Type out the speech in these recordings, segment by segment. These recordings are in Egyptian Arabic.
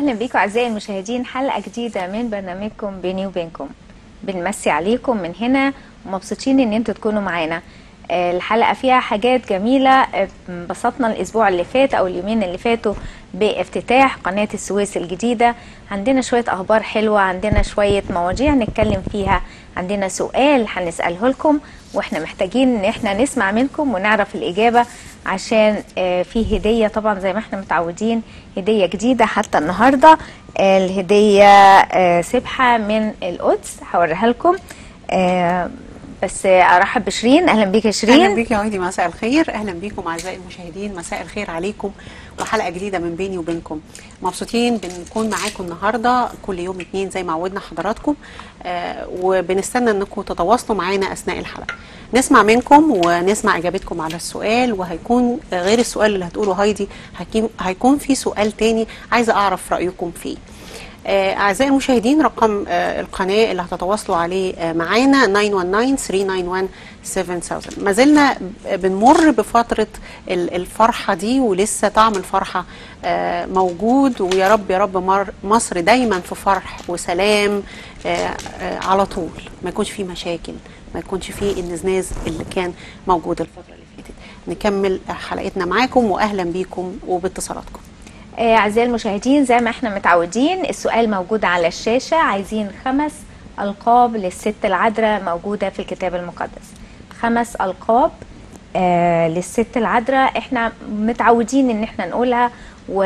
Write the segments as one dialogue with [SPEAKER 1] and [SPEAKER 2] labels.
[SPEAKER 1] اهلا بيكم اعزائي المشاهدين حلقه جديده من برنامجكم بيني وبينكم بنمسي عليكم من هنا ومبسوطين ان انتوا تكونوا معانا آه، الحلقه فيها حاجات جميله آه، انبسطنا الاسبوع اللي فات او اليومين اللي فاتوا بافتتاح قناه السويس الجديده عندنا شويه اخبار حلوه عندنا شويه مواضيع نتكلم فيها عندنا سؤال هنساله لكم واحنا محتاجين ان احنا نسمع منكم ونعرف الاجابه عشان آه، في هديه طبعا زي ما احنا متعودين هديه جديده حتى النهارده آه، الهديه آه، سبحه من القدس هوريها لكم آه، بس آه، ارحب بشيرين اهلا بيك يا شيرين
[SPEAKER 2] اهلا بيك يا عودي مساء الخير اهلا بيكم اعزائي المشاهدين مساء الخير عليكم وحلقه جديده من بيني وبينكم مبسوطين بنكون معاكم النهارده كل يوم اتنين زي ما عودنا حضراتكم آه وبنستنى انكم تتواصلوا معانا اثناء الحلقه نسمع منكم ونسمع اجابتكم على السؤال وهيكون آه، غير السؤال اللي هتقوله هايدي هيكون- هيكون في سؤال تاني عايزه اعرف رايكم فيه آه، أعزائي المشاهدين رقم آه، القناة اللي هتتواصلوا عليه آه، معانا 919-391-7000 ما زلنا بنمر بفترة ال- الفرحة دي ولسه طعم الفرحة آه، موجود ويا رب يا رب مر- مصر دايما في فرح وسلام آه، آه، على طول ما يكونش فيه مشاكل ما يكونش فيه النزناز اللي كان موجود الفترة اللي فاتت نكمل حلقتنا معاكم وأهلا بيكم وباتصالاتكم
[SPEAKER 1] آه، أعزائي المشاهدين زي ما احنا متعودين السؤال موجود على الشاشة عايزين خمس ألقاب للست العذراء موجودة في الكتاب المقدس خمس ألقاب آه للست العذراء احنا متعودين ان احنا نقولها و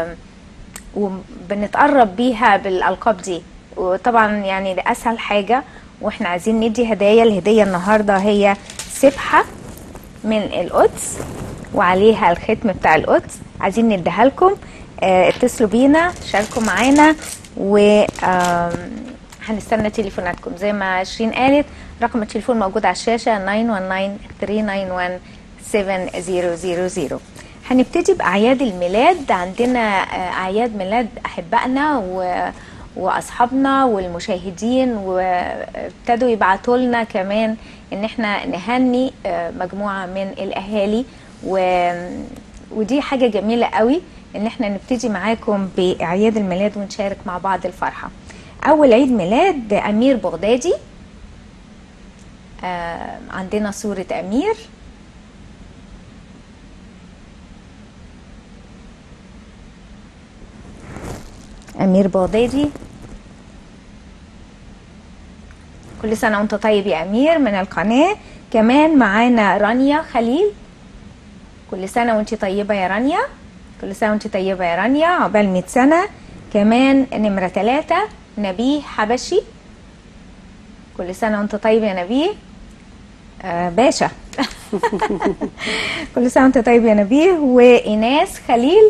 [SPEAKER 1] وبنتقرب بيها بالألقاب دي وطبعا يعني ده أسهل حاجة واحنا عايزين ندي هدايا الهدية النهاردة هي سبحة من القدس وعليها الختم بتاع القدس عايزين نديها لكم آه، اتصلوا بينا شاركوا معانا و آم، هنستنى تليفوناتكم زي ما شيرين قالت رقم التليفون موجود على الشاشة 919-391-7000 هنبتدي بأعياد الميلاد عندنا آه، أعياد ميلاد أحبائنا و واصحابنا والمشاهدين وابتدوا يبعتوا لنا كمان ان احنا نهني آه، مجموعه من الاهالي و... ودي حاجه جميله قوي ان احنا نبتدي معاكم باعياد الميلاد ونشارك مع بعض الفرحه اول عيد ميلاد امير بغدادي آه، عندنا صوره امير امير بغدادي كل سنة وانت طيب يا أمير من القناة كمان معانا رانيا خليل كل سنة وانت طيبة يا رانيا كل سنة وانت طيبة يا رانيا عقبال 100 سنة كمان نمرة ثلاثة نبيه حبشي كل سنة وانت طيب يا نبيه آه باشا كل سنة وانت طيب يا نبيه وإيناس خليل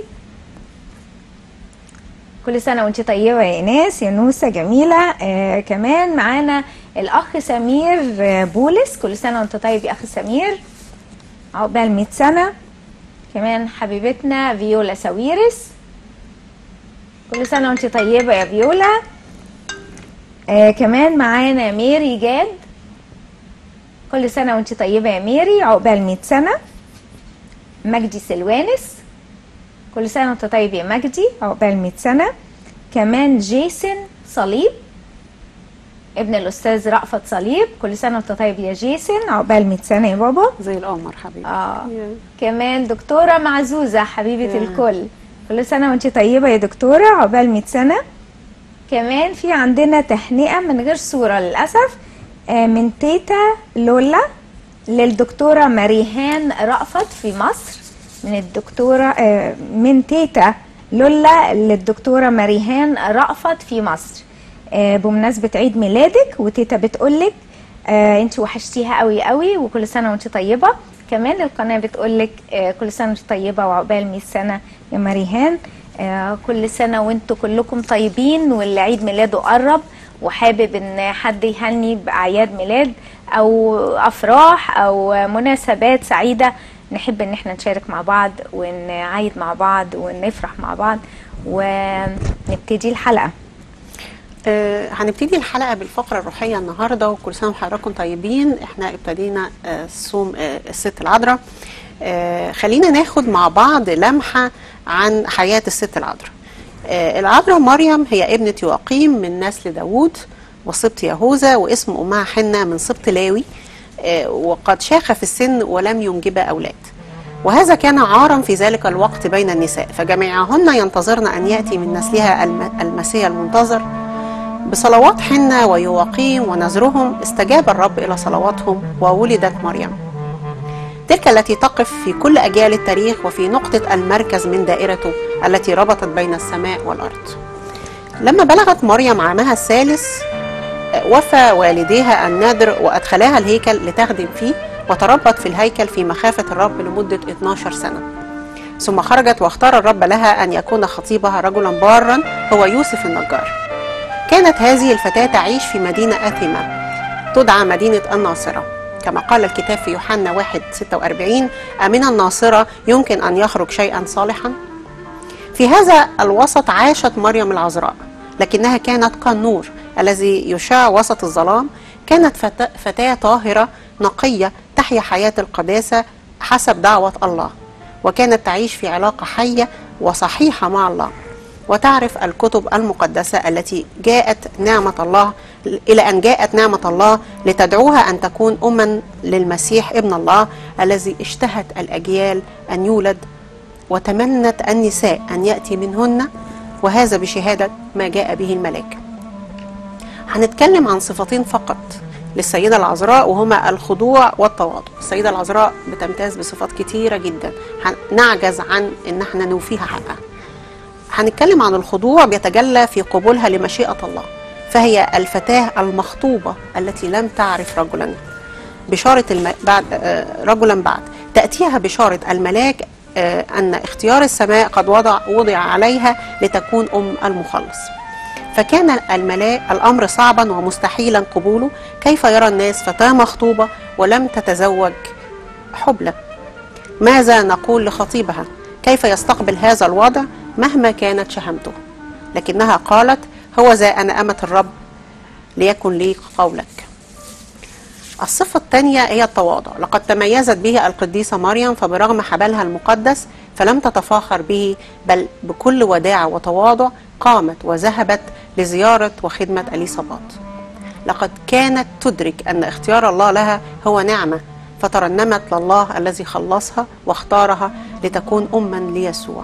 [SPEAKER 1] كل سنة وانت طيبة يا إيناس يا نوسة جميلة آه كمان معانا الأخ سمير آه، بولس كل سنة وانت طيب يا أخ سمير عقبال 100 سنة كمان حبيبتنا فيولا ساويرس كل سنة وانت طيبة يا فيولا آه كمان معانا ميري جاد كل سنة وانت طيبة يا ميري عقبال 100 سنة مجدي سلوانس كل سنة وانت طيب يا مجدي عقبال 100 سنة كمان جيسون صليب ابن الأستاذ رأفت صليب كل سنة وانت طيب يا جيسون عقبال 100 سنة يا بابا
[SPEAKER 2] زي القمر حبيبي
[SPEAKER 1] آه.
[SPEAKER 2] يا.
[SPEAKER 1] كمان دكتورة معزوزة حبيبة
[SPEAKER 2] يا.
[SPEAKER 1] الكل كل سنة وانت طيبة يا دكتورة عقبال 100 سنة كمان في عندنا تهنئة من غير صورة للأسف آه، من تيتا لولا للدكتورة مريهان رأفت في مصر من الدكتورة آه، من تيتا لولا للدكتورة مريهان رأفت في مصر آه، بمناسبة عيد ميلادك وتيتا بتقولك آه، انت وحشتيها قوي قوي وكل سنة وانت طيبة كمان القناة بتقولك آه، كل سنة وانت طيبة وعقبال 100 سنة يا مريهان آه، كل سنة وانتوا كلكم طيبين واللي عيد ميلاده قرب وحابب ان حد يهني بأعياد ميلاد او افراح او مناسبات سعيدة نحب ان احنا نشارك مع بعض ونعيد مع بعض ونفرح مع بعض ونبتدي الحلقة
[SPEAKER 2] آه، هنبتدي الحلقه بالفقره الروحيه النهارده وكل سنه وحضراتكم طيبين احنا ابتدينا آه، صوم آه، الست العذراء آه، خلينا ناخد مع بعض لمحه عن حياه الست العذراء آه، العذراء مريم هي ابنة يواقيم من نسل داوود وسبط يهوذا واسم أمها حنة من سبط لاوي آه، وقد شاخ في السن ولم ينجب أولاد وهذا كان عارا في ذلك الوقت بين النساء فجميعهن ينتظرن أن يأتي من نسلها الم- المسيح المنتظر بصلوات حنة ويواقيم ونذرهم استجاب الرب إلى صلواتهم وولدت مريم تلك التي تقف في كل أجيال التاريخ وفي نقطة المركز من دائرته التي ربطت بين السماء والأرض لما بلغت مريم عامها الثالث وفى والديها النادر وأدخلاها الهيكل لتخدم فيه وتربت في الهيكل في مخافة الرب لمدة 12 سنة ثم خرجت واختار الرب لها أن يكون خطيبها رجلا بارا هو يوسف النجار كانت هذه الفتاة تعيش في مدينة آثمة تدعى مدينة الناصرة كما قال الكتاب في يوحنا 1 46 أمن الناصرة يمكن أن يخرج شيئا صالحا في هذا الوسط عاشت مريم العذراء لكنها كانت كالنور الذي يشع وسط الظلام كانت فتاة, فتاة طاهرة نقية تحيا حياة القداسة حسب دعوة الله وكانت تعيش في علاقة حية وصحيحة مع الله وتعرف الكتب المقدسة التي جاءت نعمة الله إلى أن جاءت نعمة الله لتدعوها أن تكون أما للمسيح ابن الله الذي اشتهت الأجيال أن يولد وتمنت النساء أن يأتي منهن وهذا بشهادة ما جاء به الملاك هنتكلم عن صفتين فقط للسيدة العذراء وهما الخضوع والتواضع السيدة العذراء بتمتاز بصفات كتيرة جدا نعجز عن ان احنا نوفيها حقها هنتكلم عن الخضوع بيتجلى في قبولها لمشيئة الله فهي الفتاة المخطوبة التي لم تعرف رجلا بشارة الم... بعد آه، رجلا بعد تأتيها بشارة الملاك آه، أن اختيار السماء قد وضع وضع عليها لتكون أم المخلص فكان الملاك الأمر صعبا ومستحيلا قبوله كيف يرى الناس فتاة مخطوبة ولم تتزوج حبلى ماذا نقول لخطيبها كيف يستقبل هذا الوضع مهما كانت شهمته لكنها قالت هو ذا أنا أمة الرب ليكن لي قولك الصفة الثانية هي التواضع لقد تميزت به القديسة مريم فبرغم حبلها المقدس فلم تتفاخر به بل بكل وداعة وتواضع قامت وذهبت لزيارة وخدمة أليصابات لقد كانت تدرك أن اختيار الله لها هو نعمة فترنمت لله الذي خلصها واختارها لتكون أما ليسوع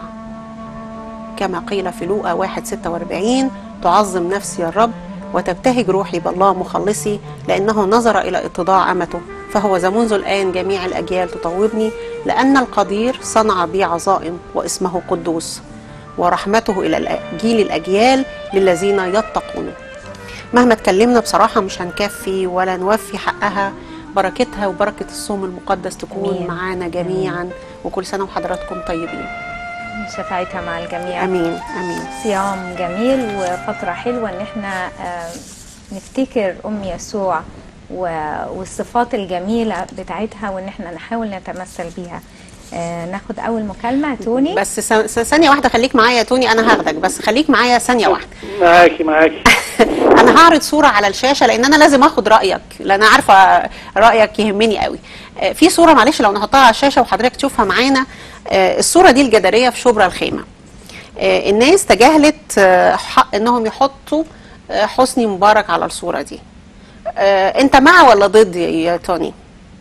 [SPEAKER 2] كما قيل في لوقا 1 46 تعظم نفسي الرب وتبتهج روحي بالله مخلصي لأنه نظر إلى اتضاع أمته فهو ذا منذ الآن جميع الأجيال تطوبني لأن القدير صنع بي عظائم واسمه قدوس ورحمته إلى جيل الأجيال للذين يتقونه مهما اتكلمنا بصراحة مش هنكفي ولا نوفي حقها بركتها وبركة الصوم المقدس تكون
[SPEAKER 1] أمين.
[SPEAKER 2] معانا جميعا وكل سنة وحضراتكم طيبين
[SPEAKER 1] شفاعتها مع الجميع
[SPEAKER 2] أمين أمين
[SPEAKER 1] صيام جميل وفترة حلوة ان احنا آه، نفتكر ام يسوع و- والصفات الجميلة بتاعتها وان احنا نحاول نتمثل بيها آه، ناخد اول مكالمة توني
[SPEAKER 2] بس س- س- ثانية واحدة خليك معايا يا توني أنا هاخدك بس خليك معايا ثانية واحدة
[SPEAKER 3] معاكي معاكي
[SPEAKER 2] أنا هعرض صورة على الشاشة لأن أنا لازم أخد رأيك لأن أنا عارفة رأيك يهمني قوي آه، في صورة معلش لو نحطها على الشاشة وحضرتك تشوفها معانا آه، الصورة دي الجدارية في شبرا الخيمة آه، الناس تجاهلت آه، حق إنهم يحطوا آه، حسني مبارك على الصورة دي آه، أنت مع ولا ضد يا يا توني؟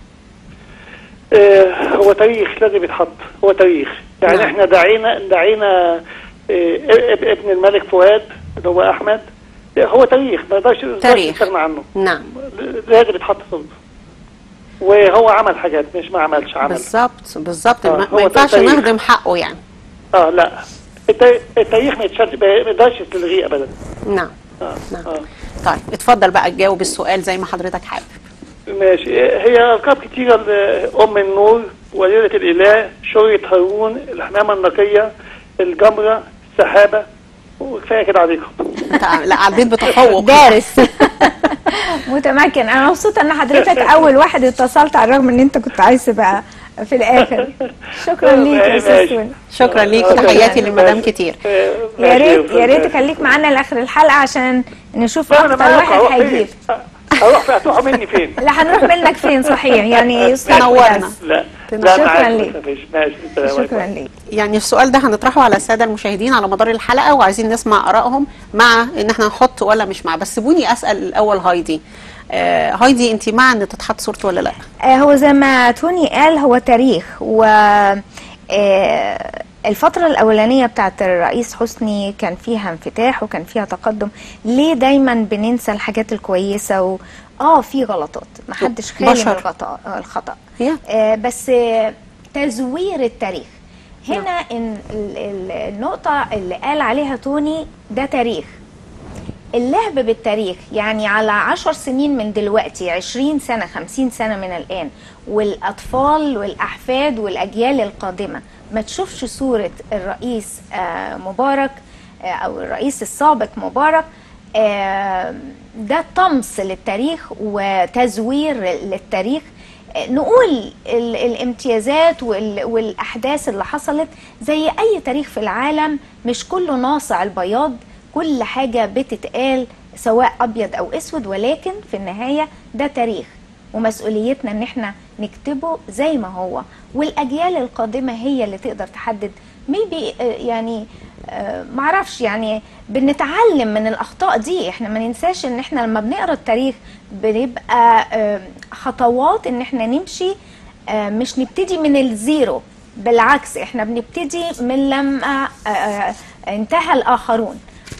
[SPEAKER 3] آه هو تاريخ لازم يتحط هو تاريخ يعني
[SPEAKER 2] نعم.
[SPEAKER 3] احنا دعينا دعينا آه اب- ابن الملك فؤاد اللي هو احمد آه، هو تاريخ ما نقدرش ما نقدرش
[SPEAKER 2] تاريخ.
[SPEAKER 3] نستغنى عنه
[SPEAKER 2] نعم
[SPEAKER 3] لازم يتحط صلب وهو عمل حاجات مش ما عملش عمل
[SPEAKER 2] بالظبط بالظبط
[SPEAKER 3] آه،
[SPEAKER 2] ما
[SPEAKER 3] هو
[SPEAKER 2] ما ينفعش
[SPEAKER 3] تاريخ.
[SPEAKER 2] نهضم حقه يعني
[SPEAKER 3] اه لا التا- التاريخ ما يتشد ما يقدرش تلغيه ابدا
[SPEAKER 2] نعم
[SPEAKER 3] آه.
[SPEAKER 2] نعم.
[SPEAKER 3] آه.
[SPEAKER 2] طيب اتفضل بقى تجاوب السؤال زي ما حضرتك حابب
[SPEAKER 3] ماشي هي ألقاب كتيرة لأم النور وليلة الإله شرية هارون الحمامة النقية الجمرة السحابة وكفاية كده عليكم
[SPEAKER 2] انت لا عديت بتفوق
[SPEAKER 1] دارس متمكن انا مبسوطه ان حضرتك اول واحد اتصلت على الرغم ان انت كنت عايز تبقى في الاخر شكرا ليك يا استاذ
[SPEAKER 3] ماشي.
[SPEAKER 1] توني
[SPEAKER 2] شكرا ليك
[SPEAKER 3] آه،
[SPEAKER 2] تحياتي
[SPEAKER 3] ماشي.
[SPEAKER 2] للمدام كتير
[SPEAKER 3] آه،
[SPEAKER 1] يا
[SPEAKER 3] ماشي.
[SPEAKER 1] ريت يا ريت تخليك معانا لاخر الحلقه عشان نشوف
[SPEAKER 3] لا، أنا
[SPEAKER 1] اكتر
[SPEAKER 3] معاك،
[SPEAKER 1] واحد
[SPEAKER 3] أروح
[SPEAKER 1] هيجيب
[SPEAKER 3] فين؟ أروح فين هتروحوا مني فين؟
[SPEAKER 1] لا هنروح منك فين صحيح يعني يستحق
[SPEAKER 2] تنورنا.
[SPEAKER 1] بس.
[SPEAKER 3] لا
[SPEAKER 2] وقتنا
[SPEAKER 3] لا
[SPEAKER 1] شكراً
[SPEAKER 3] معاك
[SPEAKER 1] ليك.
[SPEAKER 3] مفيش ماشي السلام عليكم.
[SPEAKER 1] شكرا ليك
[SPEAKER 2] يعني السؤال ده هنطرحه على الساده المشاهدين على مدار الحلقه وعايزين نسمع ارائهم مع ان احنا نحط ولا مش مع بس سيبوني اسال الاول هايدي آه هايدي انت مع ان تتحط صورته ولا لا
[SPEAKER 1] آه، هو زي ما توني قال هو تاريخ و آه، الفترة الأولانية بتاعت الرئيس حسني كان فيها انفتاح وكان فيها تقدم ليه دايما بننسى الحاجات الكويسة و... اه في غلطات محدش خالي من
[SPEAKER 2] بشر.
[SPEAKER 1] الخطأ الخطأ
[SPEAKER 2] هي
[SPEAKER 1] آه، بس آه، تزوير التاريخ هنا إن ال- ال- النقطة اللي قال عليها توني ده تاريخ اللعب بالتاريخ يعني على عشر سنين من دلوقتي عشرين سنة خمسين سنة من الآن والأطفال والأحفاد والأجيال القادمة ما تشوفش صورة الرئيس آه، مبارك آه، أو الرئيس السابق مبارك آه، ده طمس للتاريخ وتزوير للتاريخ نقول ال- الامتيازات وال- والاحداث اللي حصلت زي اي تاريخ في العالم مش كله ناصع البياض كل حاجه بتتقال سواء ابيض او اسود ولكن في النهايه ده تاريخ ومسؤوليتنا ان احنا نكتبه زي ما هو والاجيال القادمه هي اللي تقدر تحدد ميبي يعني آه، معرفش يعني بنتعلم من الاخطاء دي احنا ما ننساش ان احنا لما بنقرا التاريخ بنبقى آه، خطوات ان احنا نمشي آه، مش نبتدي من الزيرو بالعكس احنا بنبتدي من لما آه، آه، انتهى الاخرون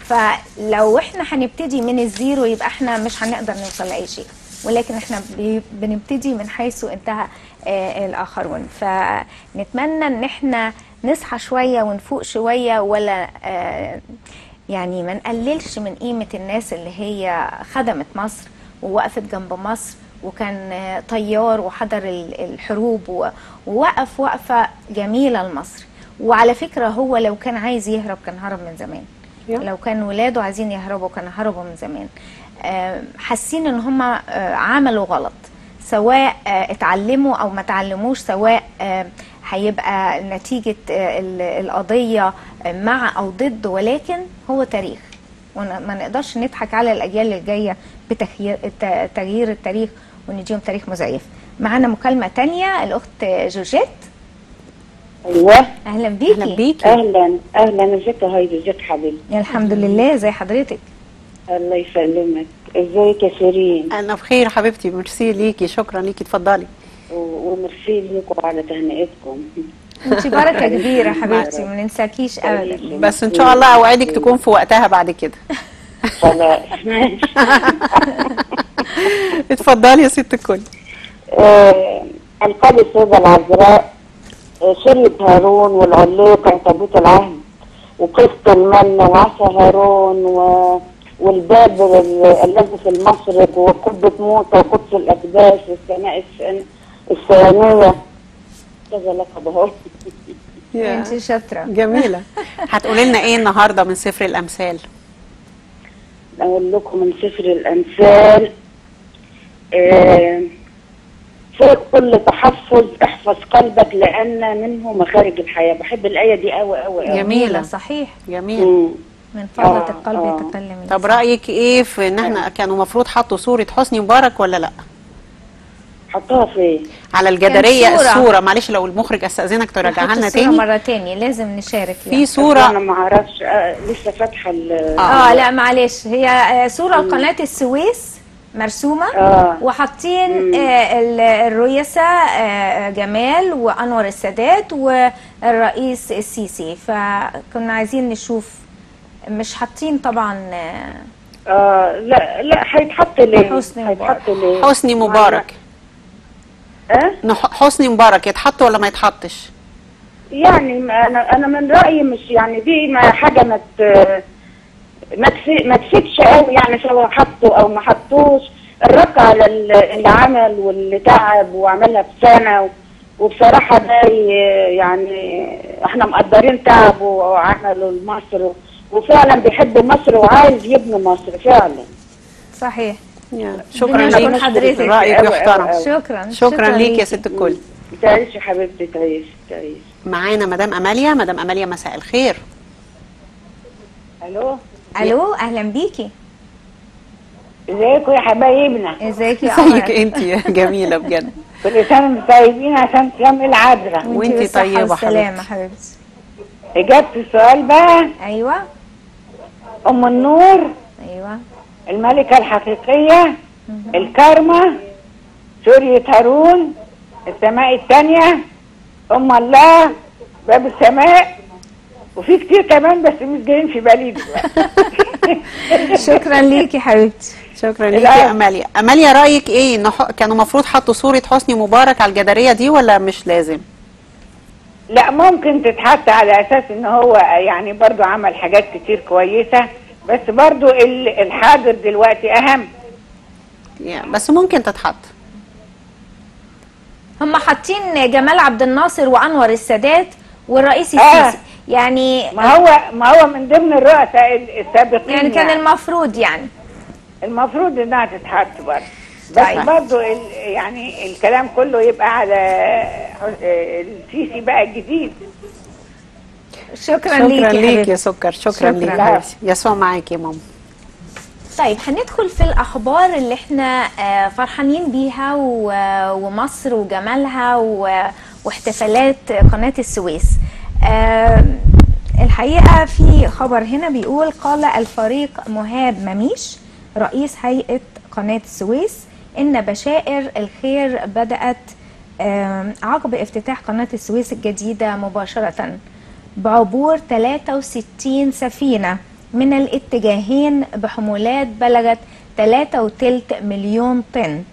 [SPEAKER 1] فلو احنا هنبتدي من الزيرو يبقى احنا مش هنقدر نوصل لاي شيء ولكن احنا بي- بنبتدي من حيث انتهى آه، الاخرون فنتمنى ان احنا نصحى شويه ونفوق شويه ولا آه، يعني ما نقللش من قيمه الناس اللي هي خدمت مصر ووقفت جنب مصر وكان آه، طيار وحضر ال- الحروب و- ووقف وقفه جميله لمصر وعلى فكره هو لو كان عايز يهرب كان هرب من زمان
[SPEAKER 2] يا.
[SPEAKER 1] لو كان ولاده عايزين يهربوا كانوا هربوا من زمان آه، حاسين ان هم آه، عملوا غلط سواء آه، اتعلموا او ما اتعلموش سواء آه، هيبقى نتيجة آه، ال- القضية آه، مع او ضد ولكن هو تاريخ وما نقدرش نضحك على الاجيال الجاية بتغيير الت- تغيير التاريخ ونديهم تاريخ مزيف معانا مكالمة تانية الاخت جورجيت
[SPEAKER 4] ايوه
[SPEAKER 1] اهلا بيكي
[SPEAKER 2] اهلا بيكي
[SPEAKER 4] اهلا اهلا ازيك يا هايدي ازيك حبيبي
[SPEAKER 1] الحمد لله زي حضرتك
[SPEAKER 4] الله يسلمك ازيك يا شيرين
[SPEAKER 2] انا بخير حبيبتي ميرسي ليكي شكرا ليكي اتفضلي
[SPEAKER 4] و- وميرسي لكم على تهنئتكم
[SPEAKER 1] انت بركة كبيرة حبيبتي ما ننساكيش ابدا
[SPEAKER 2] بس ان شاء الله اوعدك تكون في وقتها بعد كده
[SPEAKER 4] خلاص ماشي
[SPEAKER 2] اتفضلي يا ست الكل
[SPEAKER 4] آه، القاب السيدة العذراء آه، شرية هارون والعليقة تابوت العهد وقسط المن وعصا هارون و... والباب ال- الذي في المشرق وقبة موسى وقدس الأقداس والسماء الس- الثانية كذا لقب اهو
[SPEAKER 2] يا.
[SPEAKER 1] انت شاطرة
[SPEAKER 2] جميله هتقولي لنا ايه النهارده من سفر الامثال
[SPEAKER 4] أقول لكم من سفر الأمثال آه، فوق كل تحفظ احفظ قلبك لأن منه مخارج الحياة بحب الآية دي أوي أوي أوي
[SPEAKER 2] جميلة.
[SPEAKER 1] صحيح
[SPEAKER 2] جميل
[SPEAKER 4] مم.
[SPEAKER 1] من فضلة
[SPEAKER 4] آه،
[SPEAKER 1] القلب
[SPEAKER 4] آه.
[SPEAKER 1] يتكلم
[SPEAKER 2] طب
[SPEAKER 1] اللسان.
[SPEAKER 2] رايك ايه في ان احنا كانوا المفروض حطوا صوره حسني مبارك ولا لا
[SPEAKER 4] حطها فين؟
[SPEAKER 2] على الجداريه
[SPEAKER 1] كان صورة.
[SPEAKER 2] الصوره معلش لو المخرج استاذنك ترجعها
[SPEAKER 1] نحط
[SPEAKER 2] لنا
[SPEAKER 1] الصورة
[SPEAKER 2] تاني
[SPEAKER 1] مرة تاني لازم نشارك
[SPEAKER 2] في
[SPEAKER 1] فيها
[SPEAKER 4] أنا
[SPEAKER 2] صوره
[SPEAKER 4] ما أعرفش آه، لسه فاتحة ال
[SPEAKER 1] اه لا معلش هي آه، صورة لقناة السويس مرسومة
[SPEAKER 4] آه.
[SPEAKER 1] وحاطين
[SPEAKER 4] مم.
[SPEAKER 1] آه، ال- الرؤساء آه، جمال وأنور السادات والرئيس السيسي فكنا عايزين نشوف مش حاطين طبعا آه،
[SPEAKER 4] آه لا لا هيتحط ليه؟
[SPEAKER 1] حسني
[SPEAKER 4] هيتحط ليه؟
[SPEAKER 2] حسني مبارك
[SPEAKER 4] أه؟
[SPEAKER 2] نح- حسني مبارك يتحط ولا ما يتحطش
[SPEAKER 4] يعني ما انا انا من رايي مش يعني دي ما حاجه ما ت- ما تفي- ما تفيدش قوي يعني سواء حطوا او ما حطوش الرد على ال- اللي عمل واللي تعب وعملها بسنه و- وبصراحه ده ي- يعني احنا مقدرين تعبه وعمله لمصر وفعلا بيحب مصر وعايز يبني مصر فعلا
[SPEAKER 1] صحيح
[SPEAKER 2] شكرا
[SPEAKER 1] بنشكر
[SPEAKER 2] ليك
[SPEAKER 1] حضرتك.
[SPEAKER 2] رايك
[SPEAKER 4] أوي-
[SPEAKER 2] يحترم
[SPEAKER 4] أوي- أوي.
[SPEAKER 1] شكرا
[SPEAKER 2] شكرا ليك يا
[SPEAKER 1] ليكي.
[SPEAKER 2] ست الكل
[SPEAKER 4] تعيشي حبيبتي تعيشي تعيشي
[SPEAKER 2] معانا مدام اماليا مدام اماليا مساء الخير
[SPEAKER 4] الو
[SPEAKER 1] الو اهلا بيكي
[SPEAKER 5] ازيكم يا حبايبنا
[SPEAKER 1] ازيك يا
[SPEAKER 2] ازيك
[SPEAKER 1] قمر
[SPEAKER 2] انت يا جميله بجد
[SPEAKER 5] كل سنه وانتم طيبين عشان صيام العذراء
[SPEAKER 2] وانتي
[SPEAKER 1] بالصحة
[SPEAKER 2] طيبة
[SPEAKER 1] والسلامة
[SPEAKER 2] حبيبتي.
[SPEAKER 1] حبيبتي
[SPEAKER 5] اجابه السؤال بقى
[SPEAKER 1] ايوه
[SPEAKER 5] ام النور
[SPEAKER 1] ايوه
[SPEAKER 5] الملكه الحقيقيه الكارما سورية هارون السماء الثانيه ام الله باب السماء وفي كتير كمان بس مش جايين في بالي دلوقتي
[SPEAKER 1] شكرا ليكي حبيبتي
[SPEAKER 2] شكرا ليكي
[SPEAKER 5] لا.
[SPEAKER 2] يا اماليا اماليا رايك ايه ان ح- كانوا المفروض حطوا صوره حسني مبارك على الجداريه دي ولا مش لازم
[SPEAKER 5] لا ممكن تتحط على اساس ان هو يعني برضو عمل حاجات كتير كويسة بس برضو ال- الحاضر دلوقتي اهم
[SPEAKER 2] يعني بس ممكن تتحط
[SPEAKER 1] هم حاطين جمال عبد الناصر وانور السادات والرئيس
[SPEAKER 5] آه.
[SPEAKER 1] السيسي يعني
[SPEAKER 5] ما هو ما هو من ضمن الرؤساء ال- السابقين
[SPEAKER 1] يعني كان المفروض يعني
[SPEAKER 5] المفروض انها تتحط برضو بس
[SPEAKER 1] طيب.
[SPEAKER 5] برضو ال يعني الكلام كله يبقى على حس- السيسي بقى الجديد
[SPEAKER 1] شكرا,
[SPEAKER 2] شكرا
[SPEAKER 1] ليكي
[SPEAKER 2] ليك يا
[SPEAKER 1] حبيبتي
[SPEAKER 2] سكر شكرا,
[SPEAKER 1] شكراً.
[SPEAKER 2] ليك يا حبيبتي يسوع معاك يا ماما
[SPEAKER 1] طيب هندخل في الاخبار اللي احنا آه، فرحانين بيها و- ومصر وجمالها و- واحتفالات قناه السويس آه، الحقيقه في خبر هنا بيقول قال الفريق مهاب مميش رئيس هيئه قناه السويس ان بشائر الخير بدات آه، عقب افتتاح قناه السويس الجديده مباشره بعبور 63 سفينة من الاتجاهين بحمولات بلغت 3.3 مليون طن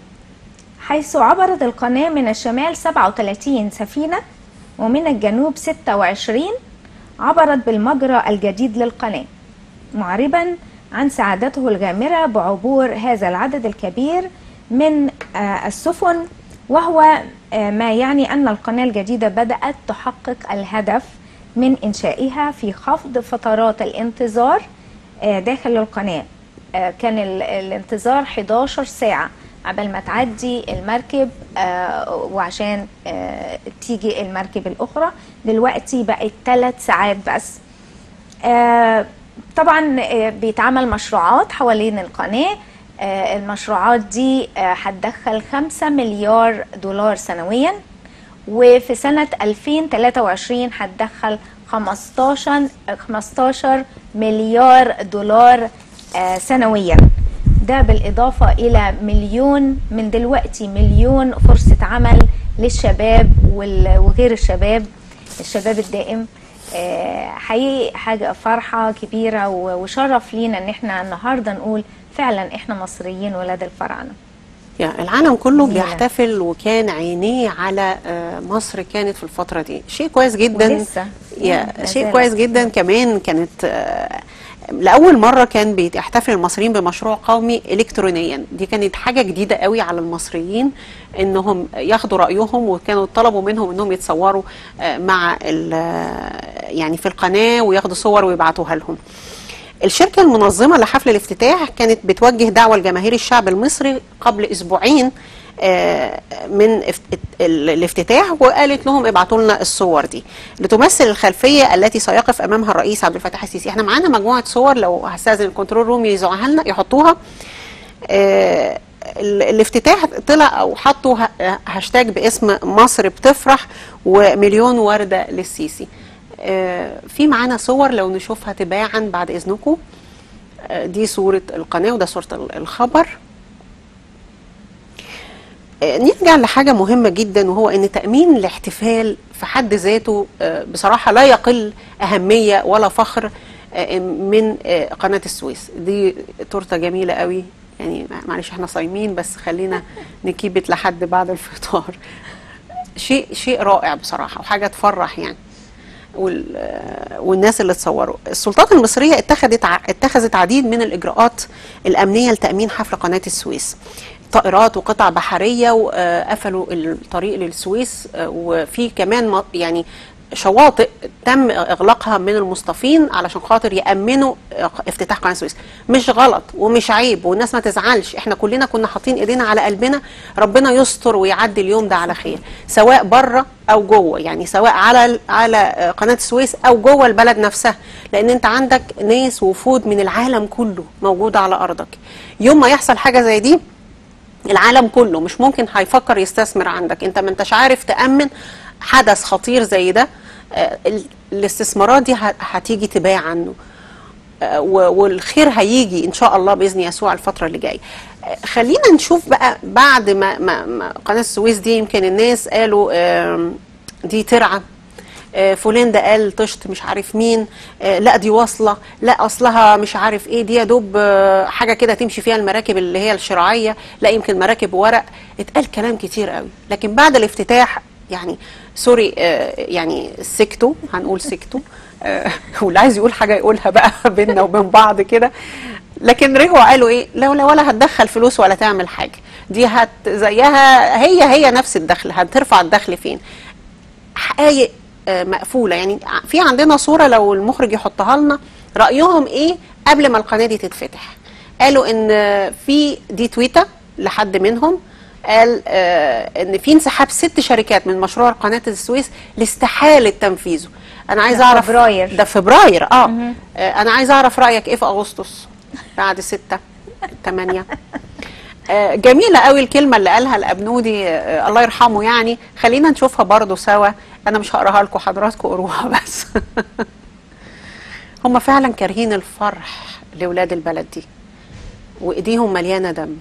[SPEAKER 1] حيث عبرت القناة من الشمال 37 سفينة ومن الجنوب 26 عبرت بالمجرى الجديد للقناة معربا عن سعادته الغامرة بعبور هذا العدد الكبير من آه، السفن وهو آه، ما يعني أن القناة الجديدة بدأت تحقق الهدف من إنشائها في خفض فترات الانتظار آه، داخل القناة آه، كان ال- الانتظار 11 ساعة قبل ما تعدي المركب آه، وعشان آه، تيجي المركب الأخرى دلوقتي بقت 3 ساعات بس آه، طبعا آه، بيتعمل مشروعات حوالين القناة آه، المشروعات دي آه، هتدخل 5 مليار دولار سنويا وفي سنة 2023 هتدخل 15 15 مليار دولار آه، سنويا ده بالإضافة إلى مليون من دلوقتي مليون فرصة عمل للشباب وال- وغير الشباب الشباب الدائم آه، حقيقي حاجة فرحة كبيرة و- وشرف لينا ان احنا النهاردة نقول فعلا احنا مصريين ولاد الفراعنة
[SPEAKER 2] يا العالم كله
[SPEAKER 1] جميلة.
[SPEAKER 2] بيحتفل وكان عينيه على آه، مصر كانت في الفترة دي شيء كويس جدا
[SPEAKER 1] ولسه.
[SPEAKER 2] يا
[SPEAKER 1] ما
[SPEAKER 2] شيء
[SPEAKER 1] زالت.
[SPEAKER 2] كويس جدا كمان كانت آه، لأول مرة كان بيحتفل المصريين بمشروع قومي إلكترونيا دي كانت حاجة جديدة قوي على المصريين إنهم ياخدوا رأيهم وكانوا طلبوا منهم إنهم يتصوروا آه، مع ال- آه، يعني في القناة وياخدوا صور ويبعتوها لهم الشركة المنظمة لحفل الافتتاح كانت بتوجه دعوة لجماهير الشعب المصري قبل أسبوعين آه، من افت- ال- الافتتاح وقالت لهم ابعتوا لنا الصور دي لتمثل الخلفية التي سيقف أمامها الرئيس عبد الفتاح السيسي احنا معانا مجموعة صور لو هستاذن الكنترول روم يذوعها لنا يحطوها آه، ال- الافتتاح طلع او حطوا ه- هاشتاج باسم مصر بتفرح ومليون ورده للسيسي آه، في معانا صور لو نشوفها تباعا بعد اذنكم آه، دي صوره القناه وده صوره ال- الخبر آه، نرجع لحاجة مهمة جدا وهو أن تأمين الاحتفال في حد ذاته آه، بصراحة لا يقل أهمية ولا فخر آه، من آه، قناة السويس دي تورتة جميلة قوي يعني معلش احنا صايمين بس خلينا نكيبت لحد بعد الفطار شيء شيء رائع بصراحة وحاجة تفرح يعني وال- آه، والناس اللي تصوروا السلطات المصرية اتخذت ع- اتخذت عديد من الإجراءات الأمنية لتأمين حفل قناة السويس طائرات وقطع بحرية وقفلوا الطريق للسويس آه، وفي كمان م- يعني شواطئ تم اغلاقها من المصطفين علشان خاطر يامنوا افتتاح قناه السويس مش غلط ومش عيب والناس ما تزعلش احنا كلنا كنا حاطين ايدينا على قلبنا ربنا يستر ويعدي اليوم ده على خير سواء بره او جوه يعني سواء على على قناه السويس او جوه البلد نفسها لان انت عندك ناس وفود من العالم كله موجوده على ارضك يوم ما يحصل حاجه زي دي العالم كله مش ممكن هيفكر يستثمر عندك انت ما انتش عارف تامن حدث خطير زي ده آه، ال- الاستثمارات دي ه- هتيجي تباع عنه آه، و- والخير هيجي ان شاء الله باذن يسوع الفتره اللي جايه آه، خلينا نشوف بقى بعد ما, ما, ما قناه السويس دي يمكن الناس قالوا آم، دي ترعه آه، فلان ده قال طشت مش عارف مين آه، لا دي واصله لا اصلها مش عارف ايه دي يا دوب آه، حاجه كده تمشي فيها المراكب اللي هي الشراعيه لا يمكن مراكب ورق اتقال كلام كتير قوي لكن بعد الافتتاح يعني سوري آه، يعني سكتوا هنقول سكتوا آه، واللي عايز يقول حاجه يقولها بقى بيننا وبين بعض كده لكن رجعوا قالوا ايه لا لا ولا هتدخل فلوس ولا تعمل حاجه دي هت زيها هي هي نفس الدخل هترفع الدخل فين حقائق آه، مقفوله يعني ع- في عندنا صوره لو المخرج يحطها لنا رايهم ايه قبل ما القناه دي تتفتح قالوا ان آه، في دي تويته لحد منهم قال آه ان في انسحاب ست شركات من مشروع قناه السويس لاستحاله تنفيذه انا عايز
[SPEAKER 1] ده
[SPEAKER 2] اعرف
[SPEAKER 1] فبراير.
[SPEAKER 2] ده في فبراير اه آه، انا عايز اعرف رايك ايه في اغسطس بعد ستة تمانية آه، جميلة قوي الكلمة اللي قالها الأبنودي آه، الله يرحمه يعني خلينا نشوفها برضو سوا أنا مش هقراها لكم حضراتكم قروها بس هم فعلا كارهين الفرح لولاد البلد دي وإيديهم مليانة دم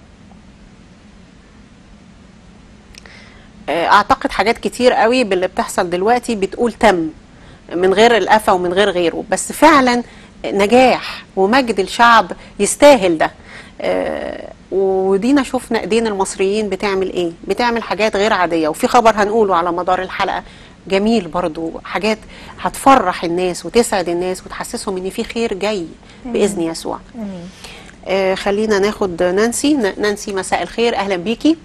[SPEAKER 2] آه، أعتقد حاجات كتير قوي باللي بتحصل دلوقتي بتقول تم من غير القفا ومن غير غيره بس فعلا نجاح ومجد الشعب يستاهل ده آه، ودينا شفنا ايدين المصريين بتعمل ايه بتعمل حاجات غير عادية وفي خبر هنقوله على مدار الحلقة جميل برضو حاجات هتفرح الناس وتسعد الناس وتحسسهم ان في خير جاي باذن يسوع
[SPEAKER 1] امين
[SPEAKER 2] آه خلينا ناخد نانسي ن- نانسي مساء الخير اهلا بيكي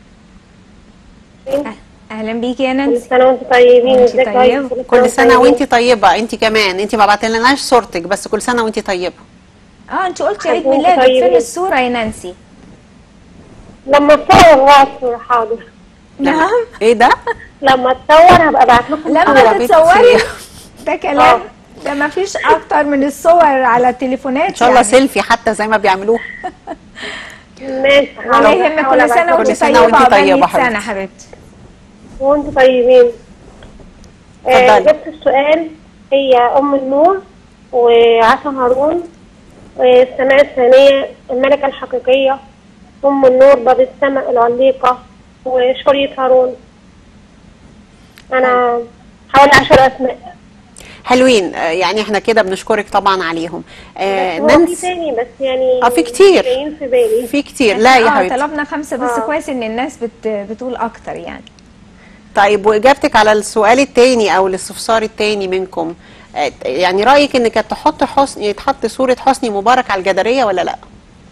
[SPEAKER 1] اهلا بيكي يا
[SPEAKER 6] كل
[SPEAKER 1] نانسي
[SPEAKER 6] سنة وانتم طيبين
[SPEAKER 1] وانتي
[SPEAKER 6] ازيك
[SPEAKER 1] طيبة.
[SPEAKER 6] طيب
[SPEAKER 2] كل سنه وانت طيبه انت كمان انت ما بعتلناش صورتك بس كل سنه وانت طيبه
[SPEAKER 1] اه انت قلتي عيد
[SPEAKER 6] وانتي
[SPEAKER 1] ميلادك فين
[SPEAKER 6] طيبين.
[SPEAKER 1] الصورة يا نانسي
[SPEAKER 6] لما تصور بقى حاضر
[SPEAKER 1] نعم
[SPEAKER 2] ايه ده
[SPEAKER 6] لما تصور هبقى ابعت لكم
[SPEAKER 1] لما
[SPEAKER 6] صورة.
[SPEAKER 2] بنتي.
[SPEAKER 1] تتصوري ده كلام
[SPEAKER 6] آه.
[SPEAKER 1] ده ما فيش اكتر من الصور على التليفونات
[SPEAKER 2] ان شاء الله
[SPEAKER 1] يعني.
[SPEAKER 2] سيلفي حتى زي ما بيعملوها
[SPEAKER 6] ماشي
[SPEAKER 1] ولا
[SPEAKER 6] حاضر.
[SPEAKER 1] يهمك
[SPEAKER 6] هحاول
[SPEAKER 1] كل
[SPEAKER 6] أبعت
[SPEAKER 1] سنة
[SPEAKER 6] لكم.
[SPEAKER 2] كل
[SPEAKER 1] وانت
[SPEAKER 2] سنة
[SPEAKER 1] طيبة
[SPEAKER 2] وانتي
[SPEAKER 1] عقبال
[SPEAKER 2] طيبة
[SPEAKER 1] 100
[SPEAKER 2] حبيبتي.
[SPEAKER 1] سنة حبيبتي
[SPEAKER 6] وانتم طيبين آه
[SPEAKER 2] اتفضلي.
[SPEAKER 6] جبت السؤال هي ام النور وعسى هارون والسماء الثانية الملكة الحقيقية ام النور باب السماء العليقة وشرية هارون انا حوالي عشر اسماء
[SPEAKER 2] حلوين آه، يعني احنا كده بنشكرك طبعا عليهم آه
[SPEAKER 6] بس هو في
[SPEAKER 2] نانسي
[SPEAKER 6] تاني بس يعني
[SPEAKER 2] اه في كتير.
[SPEAKER 6] جايين في بالي
[SPEAKER 2] في كتير لا يا
[SPEAKER 1] اه
[SPEAKER 2] حبيبتي
[SPEAKER 1] طلبنا خمسة بس
[SPEAKER 6] آه.
[SPEAKER 1] كويس ان الناس بت بتقول اكتر يعني
[SPEAKER 2] طيب واجابتك على السؤال التاني او الاستفسار التاني منكم آه، يعني رايك انك تحط حسني يتحط صوره حسني مبارك على الجداريه ولا لا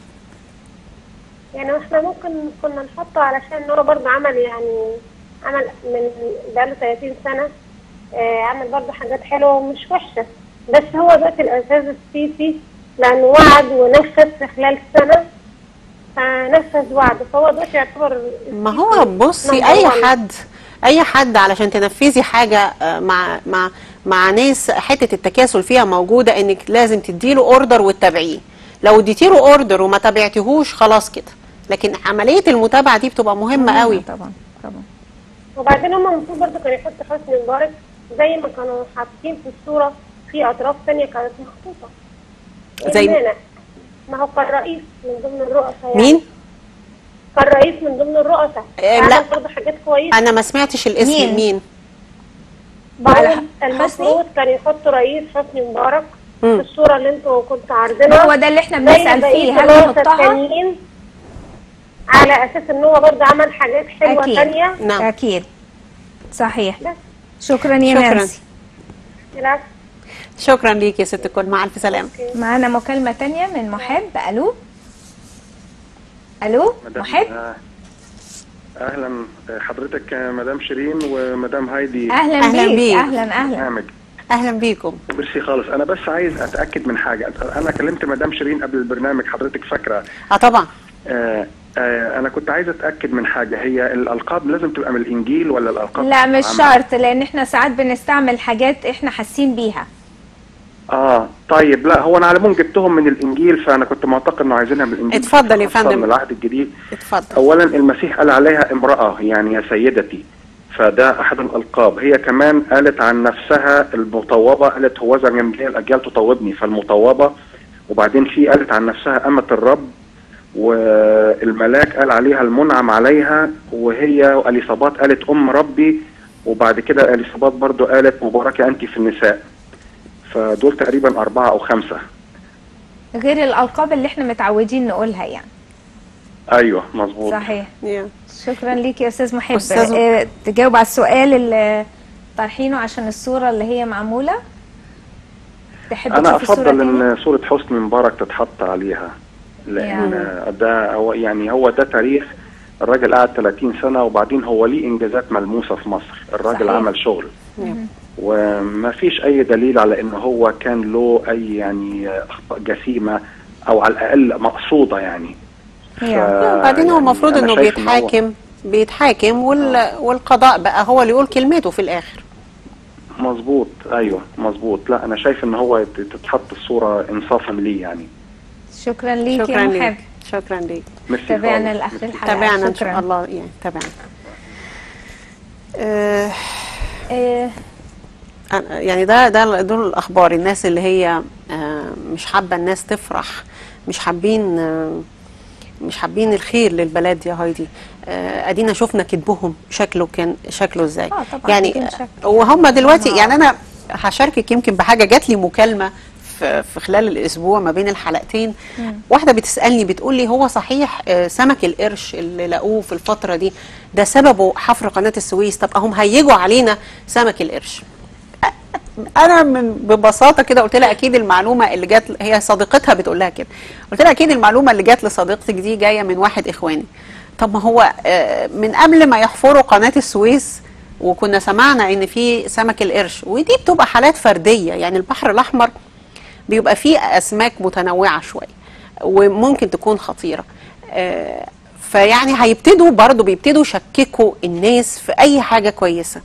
[SPEAKER 6] يعني احنا ممكن كنا نحطه علشان نورا برضه عمل يعني عمل من بقاله 30 سنة آه عمل برضه حاجات حلوة ومش وحشة بس هو دلوقتي الأساس السيسي لأنه وعد ونفذ في خلال سنة فنفذ وعده فهو دلوقتي يعتبر
[SPEAKER 2] ما هو بصي
[SPEAKER 6] number
[SPEAKER 2] اي
[SPEAKER 6] one.
[SPEAKER 2] حد اي حد علشان تنفذي حاجه آه، مع مع مع ناس حته التكاسل فيها موجوده انك لازم تديله اوردر وتتابعيه لو اديتيله اوردر وما تابعتيهوش خلاص كده لكن عمليه المتابعه دي بتبقى مهمه قوي
[SPEAKER 1] طبعا طبعا
[SPEAKER 6] وبعدين هم المفروض برضه كانوا يحطوا حسني مبارك زي ما كانوا حاطين في الصورة في أطراف تانية كانت مخطوطة إيه
[SPEAKER 2] زي-
[SPEAKER 6] المانع؟ ما هو كان رئيس من ضمن الرؤساء يعني.
[SPEAKER 2] مين
[SPEAKER 6] كان رئيس من ضمن الرؤساء
[SPEAKER 2] آه،
[SPEAKER 6] عمل
[SPEAKER 2] لا.
[SPEAKER 6] برضه حاجات كويسة
[SPEAKER 2] انا ما سمعتش الاسم
[SPEAKER 1] مين؟
[SPEAKER 2] مين
[SPEAKER 1] على
[SPEAKER 6] بقول
[SPEAKER 1] حسني؟
[SPEAKER 6] المفروض كان يحطوا رئيس حسني مبارك
[SPEAKER 2] مم.
[SPEAKER 6] في الصورة اللي انتوا كنتوا عارضينها
[SPEAKER 1] هو ده اللي احنا
[SPEAKER 6] زي
[SPEAKER 1] بنسأل
[SPEAKER 6] بقية
[SPEAKER 1] فيه هل
[SPEAKER 6] الرؤساء
[SPEAKER 1] نحطها
[SPEAKER 6] التانيين على أساس إن هو برضه عمل حاجات حلوة
[SPEAKER 1] أكيد.
[SPEAKER 6] تانية
[SPEAKER 2] نعم
[SPEAKER 1] اكيد صحيح
[SPEAKER 6] بس
[SPEAKER 1] شكرا يا
[SPEAKER 2] شكراً.
[SPEAKER 1] نانسي
[SPEAKER 6] بالعكس
[SPEAKER 2] شكرا ليك يا ست الكل مع الف سلامه
[SPEAKER 1] معانا مكالمة تانية من محب الو الو
[SPEAKER 7] مدام
[SPEAKER 1] محب
[SPEAKER 7] آه، اهلا حضرتك مدام شيرين ومدام هايدي
[SPEAKER 1] اهلا,
[SPEAKER 2] أهلاً
[SPEAKER 1] بيك
[SPEAKER 2] بيك.
[SPEAKER 1] اهلا اهلا
[SPEAKER 7] برنامج
[SPEAKER 2] اهلا بيكم
[SPEAKER 7] ميرسي خالص انا بس عايز اتاكد من حاجه انا كلمت مدام شيرين قبل البرنامج حضرتك فاكره
[SPEAKER 2] اه طبعا
[SPEAKER 7] آه آه انا كنت عايز اتاكد من حاجه هي الالقاب لازم تبقى من الانجيل ولا الالقاب
[SPEAKER 1] لا مش
[SPEAKER 7] عامة؟
[SPEAKER 1] شرط لان احنا ساعات بنستعمل حاجات احنا حاسين بيها
[SPEAKER 7] اه طيب لا هو انا على العموم جبتهم من الانجيل فانا كنت معتقد انه عايزينها من الانجيل
[SPEAKER 2] اتفضل يا
[SPEAKER 7] خاصة
[SPEAKER 2] فندم.
[SPEAKER 7] من العهد الجديد
[SPEAKER 2] اتفضل
[SPEAKER 7] اولا المسيح قال عليها امراه يعني يا سيدتي فده احد الالقاب هي كمان قالت عن نفسها المطوبه قالت هو ذا جميع الاجيال تطوبني فالمطوبه وبعدين في قالت عن نفسها امه الرب والملاك قال عليها المنعم عليها وهي اليصابات قالت ام ربي وبعد كده اليصابات برضو قالت مباركه انت في النساء فدول تقريبا اربعه او خمسه
[SPEAKER 1] غير الالقاب اللي احنا متعودين نقولها يعني
[SPEAKER 7] ايوه مظبوط
[SPEAKER 1] صحيح
[SPEAKER 2] يا.
[SPEAKER 1] شكرا ليك يا استاذ محب
[SPEAKER 2] أستاذ-
[SPEAKER 1] اه تجاوب على السؤال اللي طرحينه عشان الصوره اللي هي معموله تحب
[SPEAKER 7] انا
[SPEAKER 1] تشوف الصوره
[SPEAKER 7] افضل
[SPEAKER 1] تاني؟
[SPEAKER 7] ان صوره حسني مبارك تتحط عليها لان
[SPEAKER 1] يعني.
[SPEAKER 7] ده هو يعني هو ده تاريخ الراجل قعد 30 سنه وبعدين هو ليه انجازات ملموسه في مصر الراجل
[SPEAKER 1] صحيح.
[SPEAKER 7] عمل شغل
[SPEAKER 2] يا.
[SPEAKER 7] وما فيش اي دليل على ان هو كان له اي يعني اخطاء جسيمه او على الاقل مقصوده يعني
[SPEAKER 1] يا.
[SPEAKER 2] وبعدين هو
[SPEAKER 7] يعني
[SPEAKER 2] المفروض
[SPEAKER 7] أنا
[SPEAKER 2] انه
[SPEAKER 7] شايف إن هو-
[SPEAKER 2] بيتحاكم بيتحاكم وال... والقضاء بقى هو اللي يقول كلمته في الاخر
[SPEAKER 7] مظبوط ايوه مظبوط لا انا شايف ان هو تتحط الصوره انصافا ليه يعني
[SPEAKER 1] شكرا ليك
[SPEAKER 2] شكرا
[SPEAKER 1] يا
[SPEAKER 2] ليك
[SPEAKER 1] محب
[SPEAKER 2] شكرا ليك
[SPEAKER 7] ميرسي
[SPEAKER 1] تابعنا
[SPEAKER 7] خالص.
[SPEAKER 1] لاخر الحلقه
[SPEAKER 2] تابعنا ان
[SPEAKER 1] شكراً.
[SPEAKER 2] شاء الله يعني تابعنا آه
[SPEAKER 1] اه
[SPEAKER 2] أنا- يعني ده ده دول الاخبار الناس اللي هي آه، مش حابه الناس تفرح مش حابين آه، مش حابين الخير للبلد يا هايدي آه، ادينا شفنا كذبهم شكله كان شكله ازاي
[SPEAKER 1] آه، طبعاً
[SPEAKER 2] يعني
[SPEAKER 1] كان شكله.
[SPEAKER 2] وهم دلوقتي يعني انا هشاركك يمكن بحاجه جات لي مكالمه في في خلال الاسبوع ما بين الحلقتين واحده بتسالني بتقول لي هو صحيح آه، سمك القرش اللي لقوه في الفتره دي ده سببه حفر قناه السويس طب هم هيجوا علينا سمك القرش انا من ببساطه كده قلت لها اكيد المعلومه اللي جات هي صديقتها بتقول لها كده قلت لها اكيد المعلومه اللي جات لصديقتك دي جايه من واحد اخواني طب ما هو آه، من قبل ما يحفروا قناه السويس وكنا سمعنا ان في سمك القرش ودي بتبقى حالات فرديه يعني البحر الاحمر بيبقى فيه اسماك متنوعه شويه وممكن تكون خطيره آه، فيعني هيبتدوا برضو بيبتدوا يشككوا الناس في اي حاجه كويسه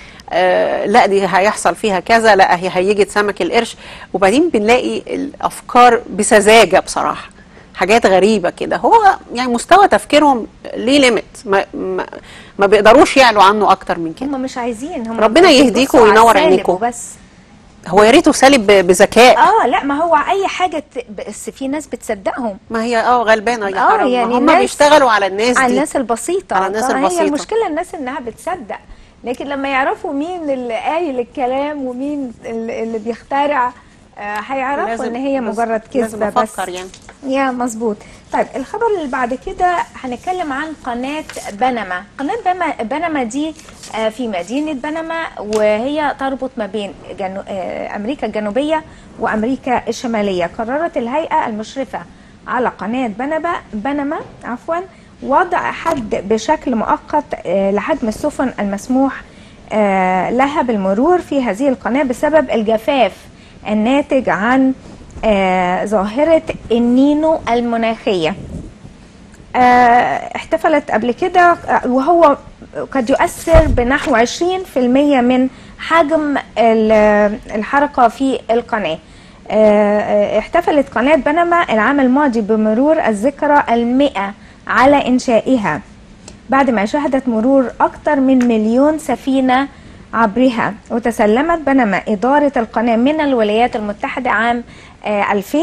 [SPEAKER 2] آه لا دي هيحصل فيها كذا لا هي هيجي سمك القرش وبعدين بنلاقي الافكار بسذاجه بصراحه حاجات غريبه كده هو يعني مستوى تفكيرهم ليه ليميت ما, ما, ما بيقدروش يعلوا عنه اكتر من كده
[SPEAKER 1] هم مش عايزين هم
[SPEAKER 2] ربنا
[SPEAKER 1] بيبصوا
[SPEAKER 2] يهديكوا
[SPEAKER 1] على
[SPEAKER 2] وينور
[SPEAKER 1] السالب
[SPEAKER 2] عينيكوا.
[SPEAKER 1] وبس
[SPEAKER 2] هو يا ريته سالب ب- بذكاء
[SPEAKER 1] اه لا ما هو اي حاجه ت- بس في ناس بتصدقهم
[SPEAKER 2] ما هي اه غلبانه يا
[SPEAKER 1] آه،
[SPEAKER 2] حرام
[SPEAKER 1] يعني
[SPEAKER 2] هم
[SPEAKER 1] الناس-
[SPEAKER 2] بيشتغلوا على الناس
[SPEAKER 1] على
[SPEAKER 2] دي
[SPEAKER 1] الناس البسيطه
[SPEAKER 2] على الناس
[SPEAKER 1] طبعاً
[SPEAKER 2] البسيطة.
[SPEAKER 1] هي المشكله الناس انها بتصدق لكن لما يعرفوا مين اللي قايل الكلام ومين اللي اللي بيخترع آه، هيعرفوا
[SPEAKER 2] لازم-
[SPEAKER 1] ان هي
[SPEAKER 2] لازم-
[SPEAKER 1] مجرد
[SPEAKER 2] لازم
[SPEAKER 1] كذبه بس
[SPEAKER 2] أفكر يعني.
[SPEAKER 1] يا مظبوط طيب الخبر اللي بعد كده هنتكلم عن قناة بنما قناة بنما, بنما دي آه، في مدينة بنما وهي تربط ما بين جنو آه، أمريكا الجنوبية وأمريكا الشمالية قررت الهيئة المشرفة على قناة بنما بنما عفوا وضع حد بشكل مؤقت آه، لحجم السفن المسموح آه، لها بالمرور في هذه القناة بسبب الجفاف الناتج عن آه، ظاهرة النينو المناخية آه، احتفلت قبل كده آه، وهو قد يؤثر بنحو 20% من حجم ال- الحركة في القناة آه، آه، احتفلت قناة بنما العام الماضي بمرور الذكرى المئة على إنشائها بعد ما شهدت مرور أكثر من مليون سفينة عبرها وتسلمت بنما إدارة القناة من الولايات المتحدة عام آه، 2000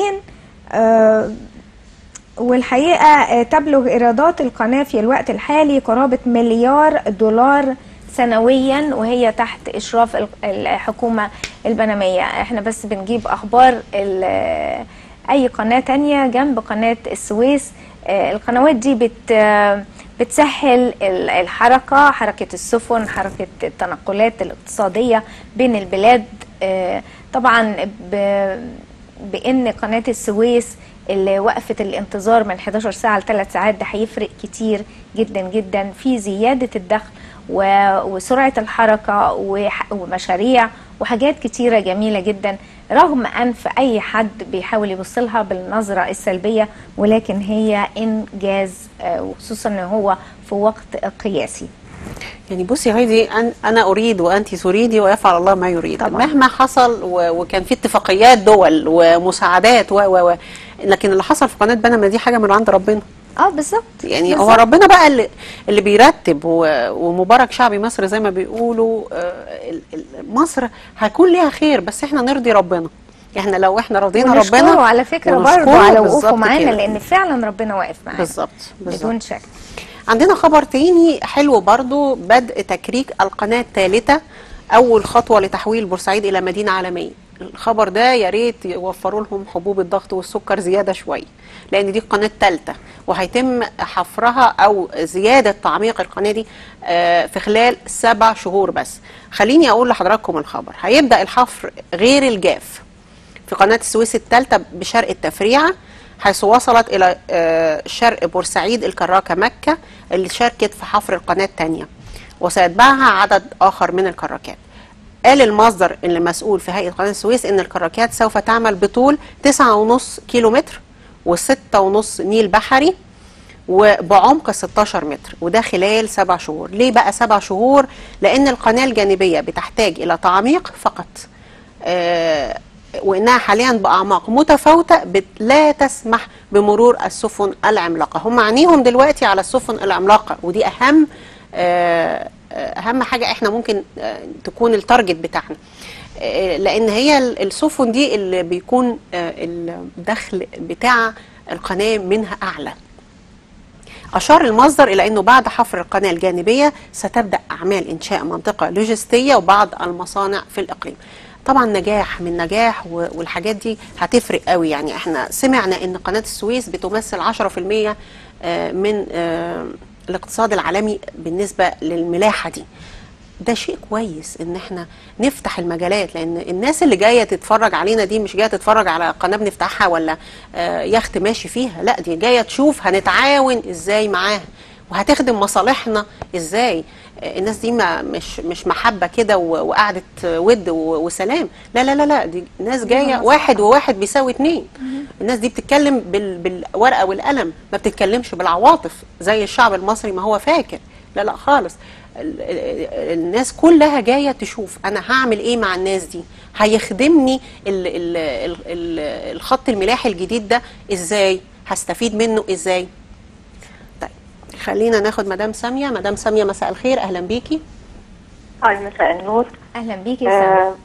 [SPEAKER 1] آه، والحقيقة آه، تبلغ إيرادات القناة في الوقت الحالي قرابة مليار دولار سنويا وهي تحت إشراف ال- الحكومة البنمية احنا بس بنجيب أخبار ال- أي قناة تانية جنب قناة السويس آه، القنوات دي بت آه، بتسهل ال- الحركة حركة السفن حركة التنقلات الاقتصادية بين البلاد آه، طبعا ب- بان قناه السويس اللي وقفه الانتظار من 11 ساعه ل 3 ساعات ده هيفرق كتير جدا جدا في زياده الدخل و- وسرعه الحركه وح- ومشاريع وحاجات كتيره جميله جدا رغم انف اي حد بيحاول يبص لها بالنظره السلبيه ولكن هي انجاز آه، وخصوصا ان هو في وقت قياسي
[SPEAKER 2] يعني بصي هايدي أن- انا اريد وانت تريدي ويفعل الله ما يريد
[SPEAKER 1] طبعاً.
[SPEAKER 2] مهما حصل و- وكان في اتفاقيات دول ومساعدات و و و لكن اللي حصل في قناه بنما دي حاجه من عند ربنا
[SPEAKER 1] اه بالظبط
[SPEAKER 2] يعني هو
[SPEAKER 1] بالظبط.
[SPEAKER 2] ربنا بقى اللي, اللي بيرتب و- ومبارك شعبي مصر زي ما بيقولوا آه، ال- ال- مصر هيكون ليها خير بس احنا نرضي ربنا احنا لو احنا رضينا
[SPEAKER 1] ونشكره
[SPEAKER 2] ربنا
[SPEAKER 1] على فكره
[SPEAKER 2] ونشكره
[SPEAKER 1] برضه على
[SPEAKER 2] بالظبط
[SPEAKER 1] وقوفه معانا
[SPEAKER 2] كده.
[SPEAKER 1] لان فعلا ربنا واقف معانا
[SPEAKER 2] بالظبط بالظبط
[SPEAKER 1] بدون شك
[SPEAKER 2] عندنا خبر تاني حلو برضو بدء تكريك القناة الثالثة أول خطوة لتحويل بورسعيد إلى مدينة عالمية الخبر ده يا ريت يوفروا لهم حبوب الضغط والسكر زيادة شوية لأن دي القناة الثالثة وهيتم حفرها أو زيادة تعميق القناة دي آه، في خلال سبع شهور بس خليني أقول لحضراتكم الخبر هيبدأ الحفر غير الجاف في قناة السويس الثالثة بشرق التفريعة حيث وصلت إلى آه، شرق بورسعيد الكراكة مكة اللي شاركت في حفر القناة الثانية وسيتبعها عدد آخر من الكراكات قال المصدر اللي مسؤول في هيئة قناة السويس إن الكراكات سوف تعمل بطول 9.5 كيلو متر و6.5 نيل بحري وبعمق 16 متر وده خلال سبع شهور ليه بقى سبع شهور لأن القناة الجانبية بتحتاج إلى تعميق فقط آه، وانها حاليا باعماق متفاوته بت- لا تسمح بمرور السفن العملاقه هم عينيهم دلوقتي على السفن العملاقه ودي اهم آه، آه، اهم حاجه احنا ممكن آه، تكون التارجت بتاعنا آه، لان هي ال- السفن دي اللي بيكون آه، الدخل بتاع القناه منها اعلى أشار المصدر إلى أنه بعد حفر القناة الجانبية ستبدأ أعمال إنشاء منطقة لوجستية وبعض المصانع في الإقليم طبعا نجاح من نجاح و- والحاجات دي هتفرق قوي يعني احنا سمعنا ان قناة السويس بتمثل 10% آه، من آه، الاقتصاد العالمي بالنسبة للملاحة دي ده شيء كويس ان احنا نفتح المجالات لان الناس اللي جايه تتفرج علينا دي مش جايه تتفرج على قناه بنفتحها ولا آه، يخت ماشي فيها لا دي جايه تشوف هنتعاون ازاي معاها وهتخدم مصالحنا ازاي آه، الناس دي ما مش مش محبه كده و- وقعده ود و- وسلام لا لا لا لا دي ناس جايه واحد وواحد بيساوي اتنين الناس دي بتتكلم بال بالورقه والقلم ما بتتكلمش بالعواطف زي الشعب المصري ما هو فاكر لا لا خالص ال- ال- الناس كلها جايه تشوف انا هعمل ايه مع الناس دي هيخدمني ال ال ال ال الخط الملاحي الجديد ده ازاي هستفيد منه ازاي طيب خلينا ناخد مدام ساميه مدام ساميه مساء الخير اهلا بيكي
[SPEAKER 8] هاي مساء النور
[SPEAKER 1] اهلا بيكي يا سامي
[SPEAKER 8] آه،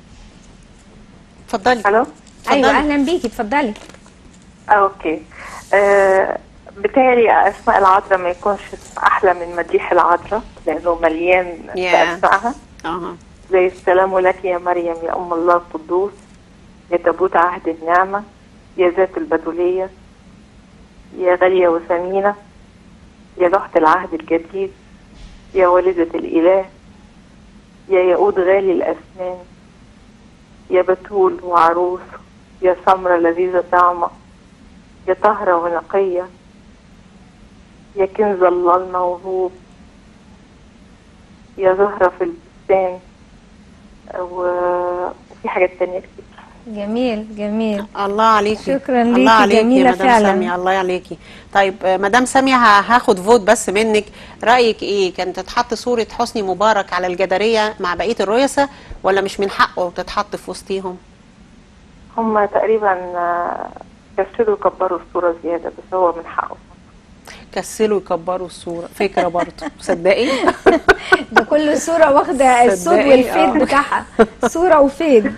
[SPEAKER 2] اتفضلي
[SPEAKER 8] الو
[SPEAKER 1] ايوه
[SPEAKER 2] اتفضلي.
[SPEAKER 1] اهلا بيكي اتفضلي
[SPEAKER 8] آه، اوكي آه بتهيألي اسماء العذراء ما يكونش احلى من مديح العذراء لانه مليان
[SPEAKER 2] Yeah.
[SPEAKER 8] باسمائها
[SPEAKER 2] اها
[SPEAKER 8] زي السلام لك يا مريم يا ام الله القدوس يا تابوت عهد النعمه يا ذات البتوليه يا غاليه وثمينه يا لوحه العهد الجديد يا والده الاله يا ياقوت غالي الاسنان يا بتول وعروس يا سمرة لذيذة طعمة يا طهرة ونقية يا كنز الله الموهوب يا زهرة في البستان و- وفي حاجات تانية كتير
[SPEAKER 1] جميل جميل
[SPEAKER 2] الله عليكي
[SPEAKER 1] شكراً
[SPEAKER 2] الله
[SPEAKER 1] ليكي،
[SPEAKER 2] عليكي
[SPEAKER 1] جميلة
[SPEAKER 2] يا مدام
[SPEAKER 1] فعلاً.
[SPEAKER 2] سامية الله عليكي طيب آه، مدام سامية ه- هاخد فوت بس منك رأيك ايه كانت تتحط صورة حسني مبارك على الجدارية مع بقية الرؤساء ولا مش من حقه تتحط في وسطيهم
[SPEAKER 8] هم تقريبا آه، كسلوا يكبروا الصورة زيادة بس هو من حقه
[SPEAKER 2] كسلوا يكبروا الصورة فكرة برضه تصدقي
[SPEAKER 1] ده كل صورة واخدة الصوت
[SPEAKER 2] صدقي،
[SPEAKER 1] والفيد
[SPEAKER 2] آه.
[SPEAKER 1] بتاعها صورة وفيد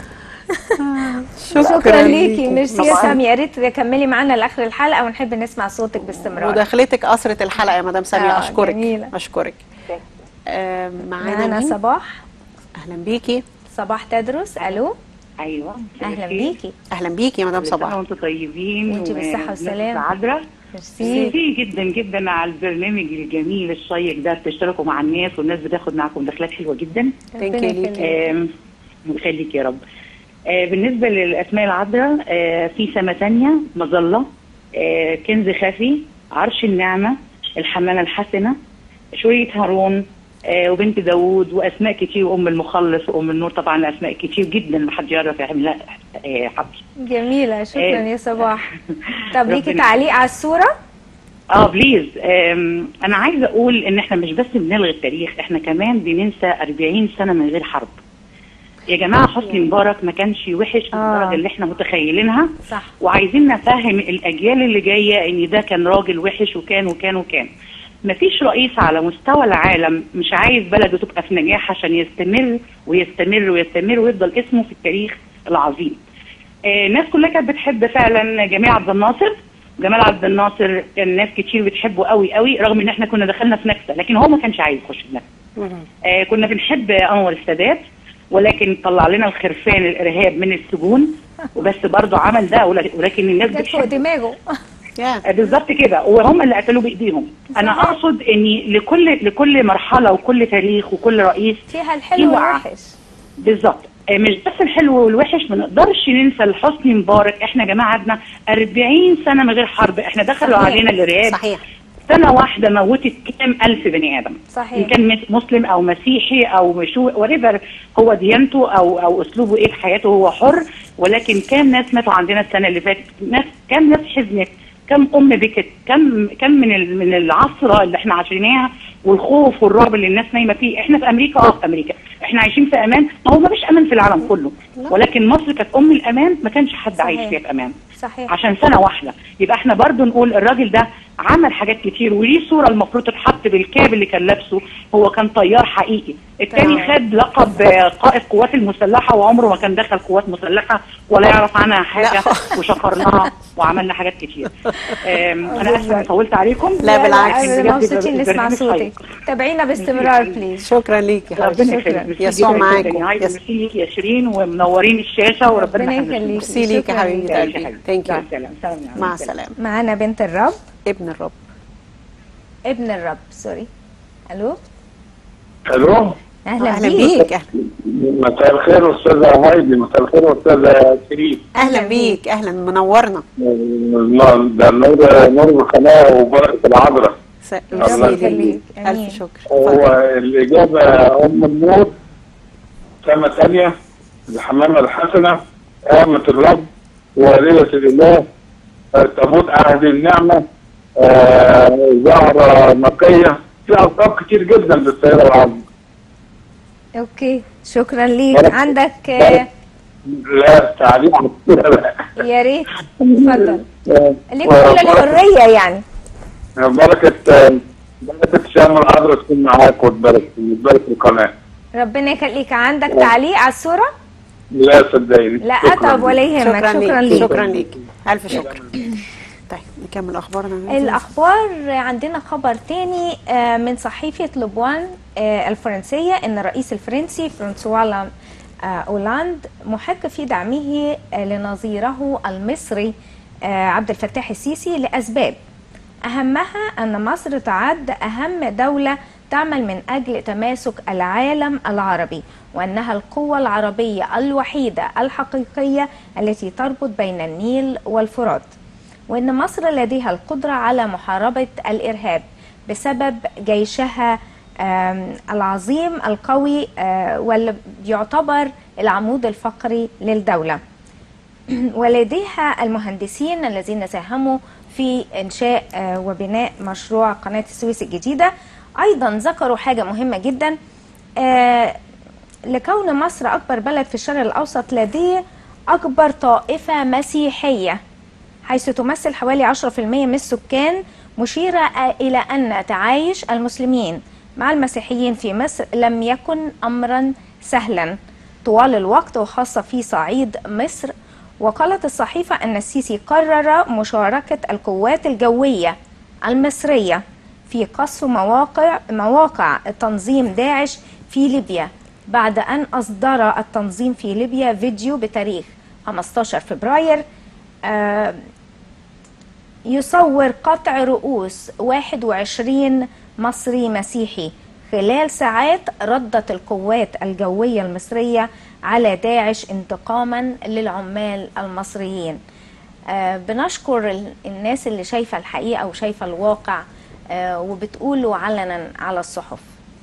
[SPEAKER 1] شكرا ليكي ميرسي يا
[SPEAKER 8] طبعاً.
[SPEAKER 1] سامي يا ريت تكملي معانا لاخر الحلقة ونحب نسمع صوتك باستمرار
[SPEAKER 2] ودخلتك أسرة الحلقة يا مدام سامية
[SPEAKER 1] آه،
[SPEAKER 2] أشكرك
[SPEAKER 1] جميلة.
[SPEAKER 2] أشكرك آه، معانا
[SPEAKER 1] معانا
[SPEAKER 2] مين؟
[SPEAKER 1] صباح
[SPEAKER 2] أهلا بيكي
[SPEAKER 1] صباح تدرس الو
[SPEAKER 9] ايوه
[SPEAKER 1] اهلا بيكي
[SPEAKER 2] أهلا بيكي يا مدام
[SPEAKER 9] كل سنه
[SPEAKER 2] صباح
[SPEAKER 9] وانتم طيبين
[SPEAKER 1] وانتي بالصحة
[SPEAKER 9] وناس
[SPEAKER 1] والسلامة.
[SPEAKER 9] عذراء
[SPEAKER 1] ميرسي
[SPEAKER 9] ميرسي جدا جدا على البرنامج الجميل الشيق ده بتشتركوا مع الناس والناس بتاخد معاكم دخلات حلوه جدا
[SPEAKER 2] Thank you
[SPEAKER 1] ربنا
[SPEAKER 2] ليكي.
[SPEAKER 1] يخليك.
[SPEAKER 9] آم، يخليك يا رب آه بالنسبه للاسماء العذراء آه في سما ثانيه مظله آه كنز خفي عرش النعمه الحمامه الحسنه شويه هارون آه وبنت داوود واسماء كتير وام المخلص وام النور طبعا اسماء كتير جدا ما حد يعرف يعملها آه حبس
[SPEAKER 1] جميلة شكرا
[SPEAKER 9] إيه.
[SPEAKER 1] يا صباح طب ليكي
[SPEAKER 9] ربنا
[SPEAKER 1] تعليق على الصورة
[SPEAKER 9] اه بليز آم، انا عايزه اقول ان احنا مش بس بنلغي التاريخ احنا كمان بننسى 40 سنه من غير حرب يا جماعه حسني مبارك ما كانش وحش بالدرجه اللي احنا متخيلينها
[SPEAKER 1] صح
[SPEAKER 9] وعايزين نفهم الاجيال اللي جايه ان ده كان راجل وحش وكان وكان وكان مفيش رئيس على مستوى العالم مش عايز بلده تبقى في نجاح عشان يستمر ويستمر ويستمر ويفضل اسمه في التاريخ العظيم آه، الناس كلها كانت بتحب فعلا جمال عبد الناصر جمال عبد الناصر كان ناس كتير بتحبه قوي قوي رغم ان احنا كنا دخلنا في نكسه لكن هو ما كانش عايز يخش في نكسه آه كنا بنحب انور السادات ولكن طلع لنا الخرفان الارهاب من السجون وبس برضه عمل ده ولكن ولكن الناس
[SPEAKER 1] جت فوق
[SPEAKER 9] بتحب
[SPEAKER 1] دماغه
[SPEAKER 9] آه، بالظبط كده وهم اللي قتلوه بايديهم انا اقصد ان لكل لكل مرحله وكل تاريخ وكل رئيس
[SPEAKER 1] فيها الحلو
[SPEAKER 9] وقعة.
[SPEAKER 1] والوحش
[SPEAKER 9] بالظبط آه، مش بس الحلو والوحش ما نقدرش ننسى لحسني مبارك احنا يا جماعه قعدنا 40 سنه من غير حرب احنا دخلوا
[SPEAKER 2] صحيح.
[SPEAKER 9] علينا الارهاب
[SPEAKER 2] صحيح
[SPEAKER 9] سنه واحده موتت كام الف بني ادم
[SPEAKER 1] صحيح.
[SPEAKER 9] ان كان مس- مسلم او مسيحي او مشو وريفر هو ديانته او او اسلوبه ايه في حياته هو حر ولكن كام ناس ماتوا عندنا السنه اللي فاتت ناس كام ناس حزنت كم ام بكت كم كم من ال- من العصره اللي احنا عايشينها والخوف والرعب اللي الناس نايمه فيه احنا في امريكا اه في امريكا احنا عايشين في امان ما هو ما فيش امان في العالم كله ولكن مصر كانت ام الامان ما كانش حد عايش
[SPEAKER 1] صحيح.
[SPEAKER 9] فيها في امان
[SPEAKER 1] صحيح
[SPEAKER 9] عشان سنه واحده يبقى احنا برضو نقول الراجل ده عمل حاجات كتير وليه صوره المفروض تتحط بالكاب اللي كان لابسه هو كان طيار حقيقي التاني
[SPEAKER 1] تمام.
[SPEAKER 9] خد لقب آه، قائد قوات المسلحه وعمره ما كان دخل قوات مسلحه ولا يعرف عنها حاجه وشكرناها وعملنا حاجات كتير آم، انا اسفه إني طولت عليكم
[SPEAKER 2] لا بالعكس.
[SPEAKER 1] أنا
[SPEAKER 9] بجد
[SPEAKER 1] مبسوطين نسمع
[SPEAKER 9] البرنامج
[SPEAKER 1] صوتك
[SPEAKER 9] طيب.
[SPEAKER 1] تابعينا باستمرار بليز
[SPEAKER 2] شكرا ليك يا
[SPEAKER 9] ربنا
[SPEAKER 2] حبيبتي
[SPEAKER 9] يخليك ميرسي
[SPEAKER 2] يسوع
[SPEAKER 9] جداً
[SPEAKER 2] معاكم.
[SPEAKER 9] جداً. عايزه
[SPEAKER 2] يس-
[SPEAKER 9] ميرسي ليك يا شيرين ومنورين الشاشه وربنا
[SPEAKER 1] ربنا
[SPEAKER 9] يخليك.
[SPEAKER 1] يخليك.
[SPEAKER 2] ميرسي ليك يا
[SPEAKER 1] شكراً
[SPEAKER 2] حبيبه
[SPEAKER 1] ليك.
[SPEAKER 2] قلبي ثانك
[SPEAKER 9] مع
[SPEAKER 2] يو
[SPEAKER 9] السلامه سلام يا
[SPEAKER 2] مع
[SPEAKER 9] عم.
[SPEAKER 2] السلامه
[SPEAKER 1] معانا بنت الرب
[SPEAKER 2] ابن الرب
[SPEAKER 1] ابن الرب سوري الو
[SPEAKER 10] الو
[SPEAKER 1] اهلا,
[SPEAKER 2] اهلا
[SPEAKER 1] بيك
[SPEAKER 2] بيك أهلا.
[SPEAKER 10] مساء الخير استاذه هايدي مساء الخير استاذه شريف
[SPEAKER 2] اهلا بيك اهلا منورنا
[SPEAKER 10] الله ده نور نور القناه وبركه العذراء
[SPEAKER 2] س-
[SPEAKER 10] الله
[SPEAKER 2] ميرسي
[SPEAKER 1] يخليك.
[SPEAKER 2] ليك
[SPEAKER 1] آمين.
[SPEAKER 2] الف شكر
[SPEAKER 10] هو
[SPEAKER 2] اتفضل.
[SPEAKER 10] الاجابه ام النور سنه ثانيه الحمامه الحسنه قامه الرب واليه الاله آه، تابوت عهد النعمه آه، زهره نقيه في القاب كتير جدا للسيده العظمى
[SPEAKER 1] اوكي شكرا ليك
[SPEAKER 10] بارك-
[SPEAKER 1] عندك آه،
[SPEAKER 10] لا تعليق لا
[SPEAKER 1] يا ريت اتفضل
[SPEAKER 10] آه،
[SPEAKER 1] ليك كل الحريه يعني
[SPEAKER 10] بركة بركة شام العذراء تكون معاك وتبارك وتبارك القناة.
[SPEAKER 1] ربنا يخليك عندك تعليق على الصوره
[SPEAKER 10] لا صدقني.
[SPEAKER 1] لا
[SPEAKER 10] شكراً.
[SPEAKER 1] اتعب ولا يهمك
[SPEAKER 2] شكرا
[SPEAKER 1] شكرا
[SPEAKER 2] ليك
[SPEAKER 1] ليك
[SPEAKER 2] شكرا ليك الف شكر طيب نكمل اخبارنا
[SPEAKER 1] الأخبار عندنا خبر تاني آه، من صحيفة لوبوان آه، الفرنسية إن الرئيس الفرنسي فرانسوا لام- آه، أولاند محق في دعمه آه، لنظيره المصري آه، عبد الفتاح السيسي لأسباب أهمها أن مصر تعد أهم دولة تعمل من أجل تماسك العالم العربي وأنها القوة العربية الوحيدة الحقيقية التي تربط بين النيل والفرات وأن مصر لديها القدرة على محاربة الإرهاب بسبب جيشها آم، العظيم القوي آه، واللي يعتبر العمود الفقري للدولة ولديها المهندسين الذين ساهموا في إنشاء آه، وبناء مشروع قناة السويس الجديدة أيضا ذكروا حاجة مهمة جدا آه، لكون مصر أكبر بلد في الشرق الأوسط لديه أكبر طائفة مسيحية حيث تمثل حوالي 10% من السكان مشيرة إلى أن تعايش المسلمين مع المسيحيين في مصر لم يكن أمرا سهلا طوال الوقت وخاصة في صعيد مصر وقالت الصحيفة أن السيسي قرر مشاركة القوات الجوية المصرية في قصف مواقع مواقع تنظيم داعش في ليبيا بعد أن أصدر التنظيم في ليبيا فيديو بتاريخ 15 فبراير آه، يصور قطع رؤوس 21 مصري مسيحي خلال ساعات ردت القوات الجوية المصرية على داعش انتقاما للعمال المصريين آه، بنشكر ال- الناس اللي شايفة الحقيقة وشايفة الواقع آه، وبتقوله علنا على الصحف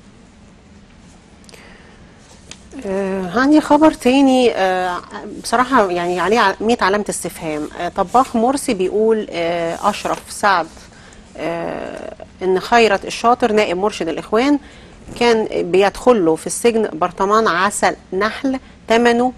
[SPEAKER 2] آه، عندي خبر تاني آه، بصراحة يعني عليه ع- 100 علامة استفهام آه، طباخ مرسي بيقول آه، أشرف سعد آه، إن خيرت الشاطر نائب مرشد الإخوان كان بيدخل له في السجن برطمان عسل نحل ثمنه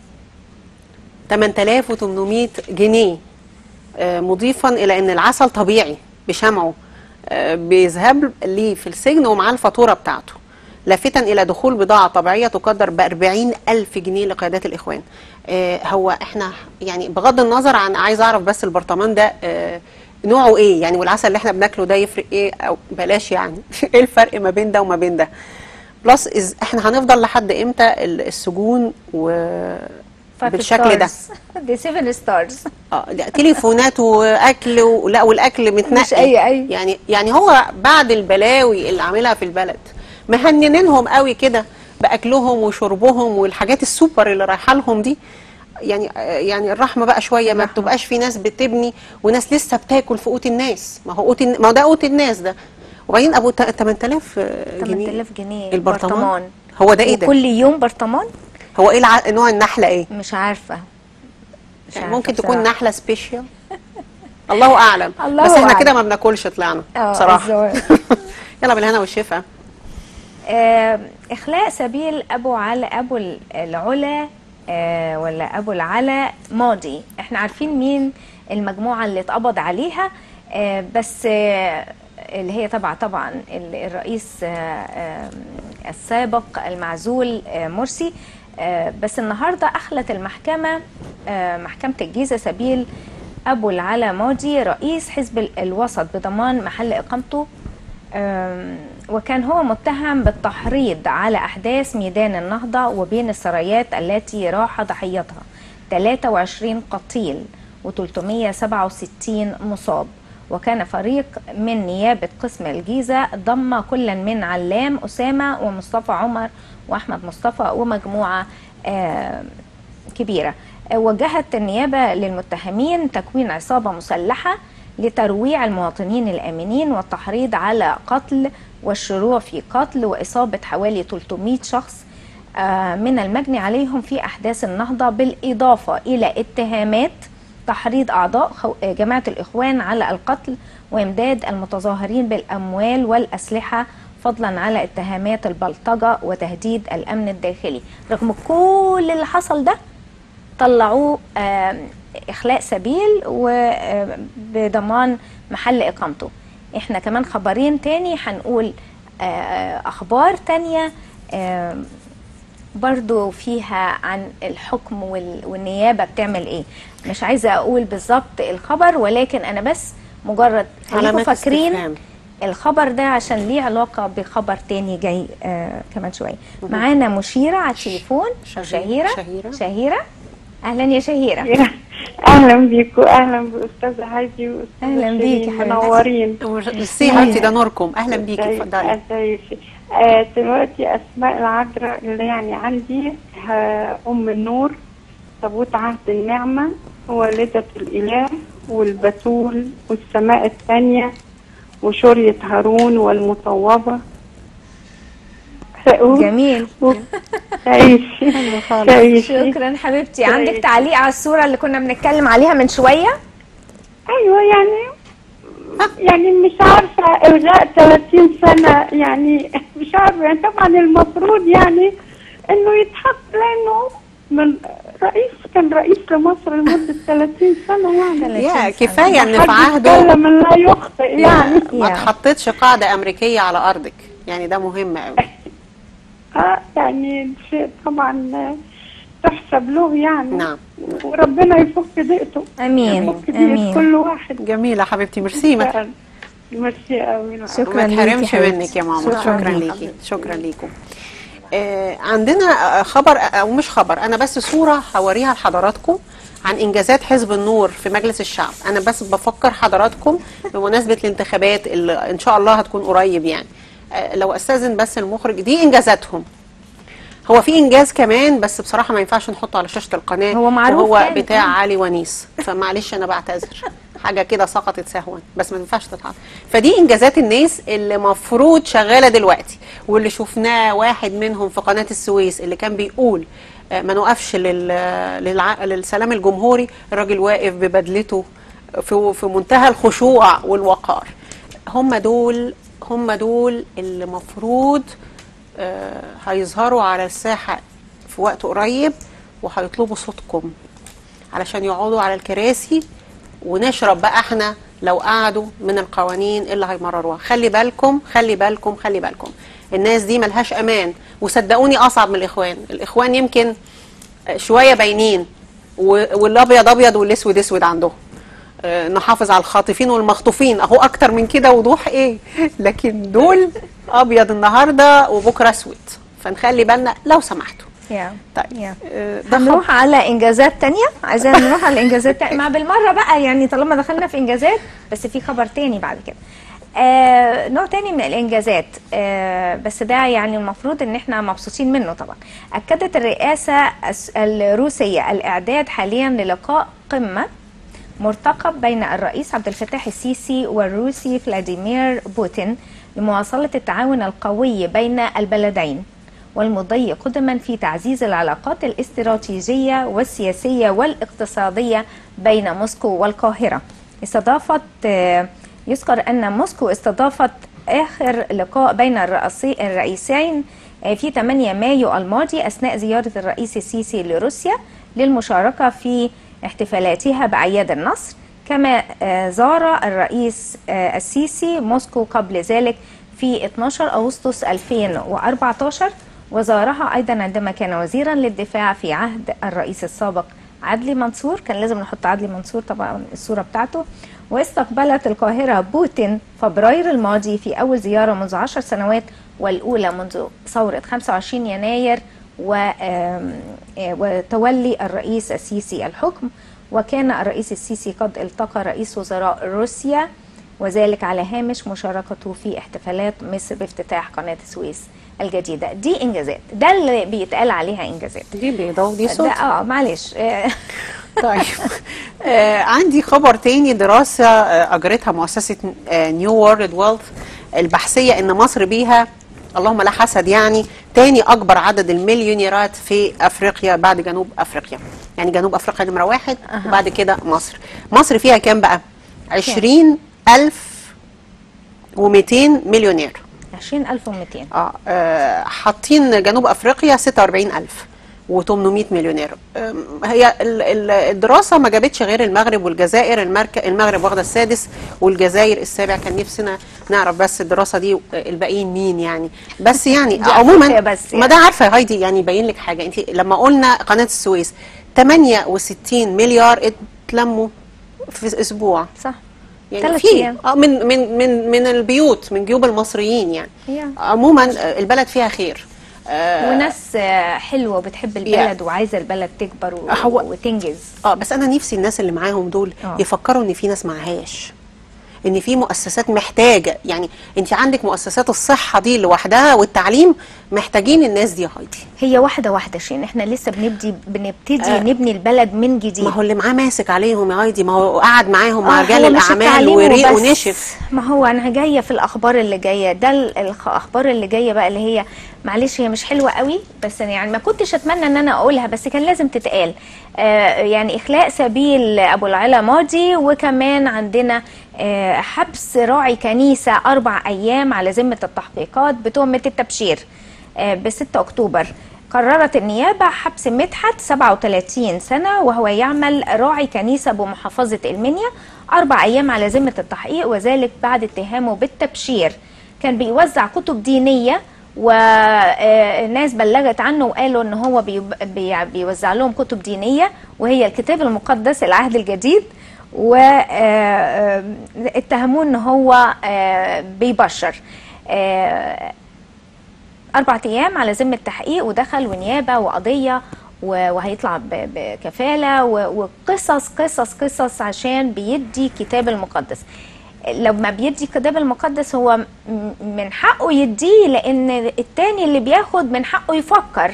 [SPEAKER 2] 8800 جنيه آه، مضيفا إلى أن العسل طبيعي بشمعه آه، بيذهب ليه في السجن ومعاه الفاتورة بتاعته لافتا إلى دخول بضاعة طبيعية تقدر ب 40 ألف جنيه لقيادات الإخوان آه، هو إحنا يعني بغض النظر عن عايز أعرف بس البرطمان ده آه، نوعه إيه يعني والعسل اللي إحنا بناكله ده يفرق إيه أو بلاش يعني إيه الفرق ما بين ده وما بين ده بلس إز إحنا هنفضل لحد إمتى ال- السجون و بالشكل ده
[SPEAKER 1] دي 7 ستارز
[SPEAKER 2] اه لا تليفونات واكل ولا والاكل متنقي
[SPEAKER 1] مش أي- أي.
[SPEAKER 2] يعني يعني هو بعد البلاوي اللي عاملها في البلد مهننينهم قوي كده باكلهم وشربهم والحاجات السوبر اللي رايحه لهم دي يعني يعني الرحمه بقى شويه ما بتبقاش في ناس بتبني وناس لسه بتاكل في قوت الناس ما هو قوت الن- ما هو ده قوت الناس ده وبعدين ابو تا- 8000 جنيه
[SPEAKER 1] 8000 جنيه
[SPEAKER 2] البرطمان
[SPEAKER 1] برطمان.
[SPEAKER 2] هو ده ايه ده
[SPEAKER 1] وكل يوم برطمان
[SPEAKER 2] هو ايه الع... نوع النحله ايه
[SPEAKER 1] مش عارفه مش
[SPEAKER 2] يعني
[SPEAKER 1] عارفة
[SPEAKER 2] ممكن تكون
[SPEAKER 1] بصراحة.
[SPEAKER 2] نحله سبيشال الله اعلم
[SPEAKER 1] الله
[SPEAKER 2] بس احنا
[SPEAKER 1] أعلم.
[SPEAKER 2] كده ما بناكلش طلعنا
[SPEAKER 1] آه،
[SPEAKER 2] بصراحه
[SPEAKER 1] الظاهر.
[SPEAKER 2] يلا بالهنا والشفا
[SPEAKER 1] آه، اخلاء سبيل ابو على ابو ال- العلا آه، ولا ابو العلا ماضي احنا عارفين مين المجموعه اللي اتقبض عليها آه، بس آه، اللي هي تبع طبعا ال- الرئيس آه، آه، السابق المعزول آه، مرسي آه، بس النهارده اخلت المحكمه آه، محكمه الجيزه سبيل ابو العلا ماضي رئيس حزب ال- الوسط بضمان محل اقامته أم، وكان هو متهم بالتحريض على أحداث ميدان النهضة وبين السرايات التي راح ضحيتها 23 قتيل و367 مصاب وكان فريق من نيابة قسم الجيزة ضم كل من علام أسامة ومصطفى عمر وأحمد مصطفى ومجموعة آم، كبيرة وجهت النيابة للمتهمين تكوين عصابة مسلحة لترويع المواطنين الآمنين والتحريض على قتل والشروع في قتل وإصابة حوالي 300 شخص آه، من المجني عليهم في أحداث النهضة بالإضافة إلى اتهامات تحريض أعضاء خو- آه، جماعة الإخوان على القتل وإمداد المتظاهرين بالأموال والأسلحة فضلا على اتهامات البلطجة وتهديد الأمن الداخلي رغم كل اللي حصل ده طلعوه آم، إخلاء سبيل وبضمان محل إقامته احنا كمان خبرين تاني هنقول آه، أخبار تانية آم، برضو فيها عن الحكم وال- والنيابة بتعمل ايه مش عايزة اقول بالظبط الخبر ولكن انا بس مجرد خليكم
[SPEAKER 2] علامات
[SPEAKER 1] فاكرين
[SPEAKER 2] استفهام.
[SPEAKER 1] الخبر ده عشان ليه علاقة بخبر تاني جاي آه كمان شوية معانا مشيرة على التليفون
[SPEAKER 2] شهيرة.
[SPEAKER 1] شهيرة
[SPEAKER 2] شهيرة.
[SPEAKER 1] شهيرة أهلا يا شهيرة
[SPEAKER 11] اهلا بيكم اهلا باستاذه هادي واستاذه
[SPEAKER 1] أهلا بيكي
[SPEAKER 11] شيرين،
[SPEAKER 1] حبيبتي.
[SPEAKER 11] منورين
[SPEAKER 2] ميرسي يا حبيبتي ده نوركم اهلا بيكي
[SPEAKER 11] ازيك-
[SPEAKER 2] اتفضلي
[SPEAKER 11] ازيك آه دلوقتي اسماء العذراء اللي يعني عندي آه ام النور تابوت عهد النعمه والده الاله والبتول والسماء الثانيه وشريه هارون والمطوبه
[SPEAKER 1] جميل
[SPEAKER 11] تعيشي تعيشي
[SPEAKER 1] شكرا حبيبتي
[SPEAKER 11] تعيشي.
[SPEAKER 1] عندك تعليق على الصورة اللي كنا بنتكلم عليها من شوية
[SPEAKER 11] ايوه يعني يعني مش عارفه الغاء 30 سنه يعني مش عارفه يعني طبعا المفروض يعني انه يتحط لانه من رئيس كان رئيس لمصر لمده 30 سنه يعني
[SPEAKER 2] يا كفايه ان في
[SPEAKER 11] محدش
[SPEAKER 2] عهده
[SPEAKER 11] يتكلم إن لا يخطئ يعني
[SPEAKER 2] ما اتحطتش قاعده امريكيه على ارضك يعني ده مهم قوي
[SPEAKER 11] اه يعني شيء طبعا آه، تحسب له يعني
[SPEAKER 2] نعم
[SPEAKER 11] وربنا يفك ضيقته
[SPEAKER 1] امين
[SPEAKER 11] يفك ضيقة
[SPEAKER 1] امين
[SPEAKER 11] كل واحد
[SPEAKER 2] جميله حبيبتي ميرسي ما
[SPEAKER 11] ميرسي قوي
[SPEAKER 1] شكرا
[SPEAKER 2] ما
[SPEAKER 1] ليكي
[SPEAKER 2] تحرمش
[SPEAKER 1] حبيبتي.
[SPEAKER 2] منك يا ماما
[SPEAKER 1] شكراً
[SPEAKER 2] شكرا
[SPEAKER 1] ليكي.
[SPEAKER 2] ليكي شكرا ليكم آه عندنا آه، خبر او مش خبر انا بس صوره هوريها لحضراتكم عن انجازات حزب النور في مجلس الشعب انا بس بفكر حضراتكم بمناسبه الانتخابات اللي ان شاء الله هتكون قريب يعني آه، لو استاذن بس المخرج دي انجازاتهم هو في انجاز كمان بس بصراحه ما ينفعش نحطه على شاشه القناه
[SPEAKER 1] هو معروف
[SPEAKER 2] وهو
[SPEAKER 1] يعني.
[SPEAKER 2] بتاع
[SPEAKER 1] آه.
[SPEAKER 2] علي ونيس فمعلش انا بعتذر حاجه كده سقطت سهوا بس ما ينفعش تتحط فدي انجازات الناس اللي مفروض شغاله دلوقتي واللي شفناه واحد منهم في قناه السويس اللي كان بيقول آه، ما نوقفش لل... للع... للسلام الجمهوري الراجل واقف ببدلته في في منتهى الخشوع والوقار هم دول هم دول اللي مفروض آه، هيظهروا على الساحة في وقت قريب وهيطلبوا صوتكم علشان يقعدوا على الكراسي ونشرب بقى احنا لو قعدوا من القوانين اللي هيمرروها خلي بالكم خلي بالكم خلي بالكم الناس دي ملهاش امان وصدقوني اصعب من الاخوان الاخوان يمكن آه، شويه باينين و- والابيض ابيض والاسود اسود عندهم آه، نحافظ على الخاطفين والمخطوفين اهو اكتر من كده وضوح ايه لكن دول ابيض النهارده وبكره اسود فنخلي بالنا لو سمحتوا
[SPEAKER 1] يا
[SPEAKER 2] طيب
[SPEAKER 1] يا
[SPEAKER 2] آه، ده
[SPEAKER 1] هنروح على انجازات تانية عايزين نروح على انجازات تانية ما بالمره بقى يعني طالما دخلنا في انجازات بس في خبر تاني بعد كده آه نوع تاني من الانجازات آه بس ده يعني المفروض ان احنا مبسوطين منه طبعا اكدت الرئاسه الس- الروسيه الاعداد حاليا للقاء قمه مرتقب بين الرئيس عبد الفتاح السيسي والروسي فلاديمير بوتين لمواصلة التعاون القوي بين البلدين والمضي قدما في تعزيز العلاقات الاستراتيجية والسياسية والاقتصادية بين موسكو والقاهرة استضافت آه، يذكر أن موسكو استضافت آخر لقاء بين الرئيسي- الرئيسين آه، في 8 مايو الماضي أثناء زيارة الرئيس السيسي لروسيا للمشاركة في احتفالاتها بأعياد النصر كما آه، زار الرئيس آه، السيسي موسكو قبل ذلك في 12 أغسطس 2014 وزارها أيضا عندما كان وزيرا للدفاع في عهد الرئيس السابق عدلي منصور كان لازم نحط عدلي منصور طبعا الصورة بتاعته واستقبلت القاهرة بوتين فبراير الماضي في أول زيارة منذ عشر سنوات والأولى منذ ثورة 25 يناير و- آم، آه، وتولي الرئيس السيسي الحكم وكان الرئيس السيسي قد التقى رئيس وزراء روسيا وذلك على هامش مشاركته في احتفالات مصر بافتتاح قناة السويس الجديدة دي إنجازات ده اللي بيتقال عليها إنجازات
[SPEAKER 2] دي بيضة ودي
[SPEAKER 1] ده
[SPEAKER 2] صوت
[SPEAKER 1] اه معلش آه،
[SPEAKER 2] طيب آه عندي خبر تاني دراسة آه أجرتها مؤسسة آه نيو وورلد ويلث البحثية إن مصر بيها اللهم لا حسد يعني تاني أكبر عدد المليونيرات في أفريقيا بعد جنوب أفريقيا يعني جنوب أفريقيا نمرة واحد
[SPEAKER 1] أها.
[SPEAKER 2] وبعد كده مصر مصر فيها كام بقى؟ عشرين ألف ومئتين مليونير
[SPEAKER 1] 20200
[SPEAKER 2] اه آه، حاطين جنوب افريقيا 46000 و800 مليونير آم، هي ال- ال- الدراسه ما جابتش غير المغرب والجزائر المرك... المغرب واخده السادس والجزائر السابع كان نفسنا نعرف بس الدراسه دي آه، الباقيين مين يعني بس يعني
[SPEAKER 1] دي
[SPEAKER 2] عموما
[SPEAKER 1] أفريقيا بس
[SPEAKER 2] ما
[SPEAKER 1] يعني.
[SPEAKER 2] ده عارفه يا هايدي يعني يبين لك حاجه انت لما قلنا قناه السويس 68 مليار اتلموا في اسبوع
[SPEAKER 1] صح
[SPEAKER 2] يعني
[SPEAKER 1] ثلاث
[SPEAKER 2] في
[SPEAKER 1] أيام.
[SPEAKER 2] اه من من من من البيوت من جيوب المصريين يعني
[SPEAKER 1] هي.
[SPEAKER 2] عموما آه، البلد فيها خير آه،
[SPEAKER 1] وناس آه، حلوة وبتحب البلد وعايزة البلد تكبر و...
[SPEAKER 2] هو-
[SPEAKER 1] وتنجز
[SPEAKER 2] اه بس انا نفسي الناس اللي معاهم دول
[SPEAKER 1] آه.
[SPEAKER 2] يفكروا ان في ناس معهاش ان في مؤسسات محتاجه يعني انت عندك مؤسسات الصحه دي لوحدها والتعليم محتاجين الناس دي يا هايدي
[SPEAKER 1] هي واحدة واحدة شين احنا لسه بنبدي بنبتدي
[SPEAKER 2] آه.
[SPEAKER 1] آه. نبني البلد من جديد
[SPEAKER 2] ما هو اللي معاه ماسك عليهم يا هايدي ما هو قعد معاهم مع
[SPEAKER 1] آه،
[SPEAKER 2] رجال
[SPEAKER 1] هو مش
[SPEAKER 2] الاعمال
[SPEAKER 1] التعليم
[SPEAKER 2] وريق
[SPEAKER 1] وبس.
[SPEAKER 2] ونشف
[SPEAKER 1] ما هو انا جايه في الاخبار اللي جايه ده ال- الاخبار اللي جايه بقى اللي هي معلش هي مش حلوه قوي بس أنا يعني ما كنتش اتمنى ان انا اقولها بس كان لازم تتقال آه يعني اخلاء سبيل ابو العلا ماضي وكمان عندنا آه حبس راعي كنيسه اربع ايام على ذمه التحقيقات بتهمه التبشير ب 6 اكتوبر قررت النيابة حبس مدحت 37 سنة وهو يعمل راعي كنيسة بمحافظة المنيا أربع أيام على ذمة التحقيق وذلك بعد اتهامه بالتبشير كان بيوزع كتب دينية وناس بلغت عنه وقالوا ان هو بي بي بيوزع لهم كتب دينية وهي الكتاب المقدس العهد الجديد واتهموه ان هو آه، بيبشر آه، أربع أيام على ذمة تحقيق ودخل ونيابة وقضية و- وهيطلع ب- بكفالة و- وقصص قصص قصص عشان بيدي كتاب المقدس لما بيدي الكتاب المقدس هو م- من حقه يديه لان التاني اللي بياخد من حقه يفكر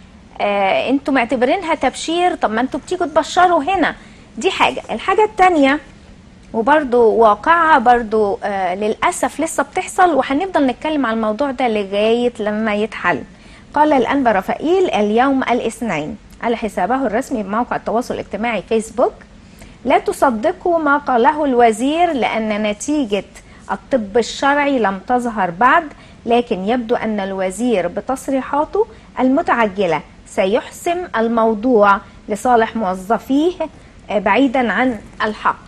[SPEAKER 1] آه انتوا معتبرينها تبشير طب ما انتوا بتيجوا تبشروا هنا دي حاجة الحاجة التانية وبرضو واقعة برضو آه للأسف لسه بتحصل وهنفضل نتكلم على الموضوع ده لغاية لما يتحل قال الأنبا رفائيل اليوم الاثنين على حسابه الرسمي بموقع التواصل الاجتماعي فيسبوك لا تصدقوا ما قاله الوزير لأن نتيجة الطب الشرعي لم تظهر بعد لكن يبدو أن الوزير بتصريحاته المتعجلة سيحسم الموضوع لصالح موظفيه آه، بعيدا عن الحق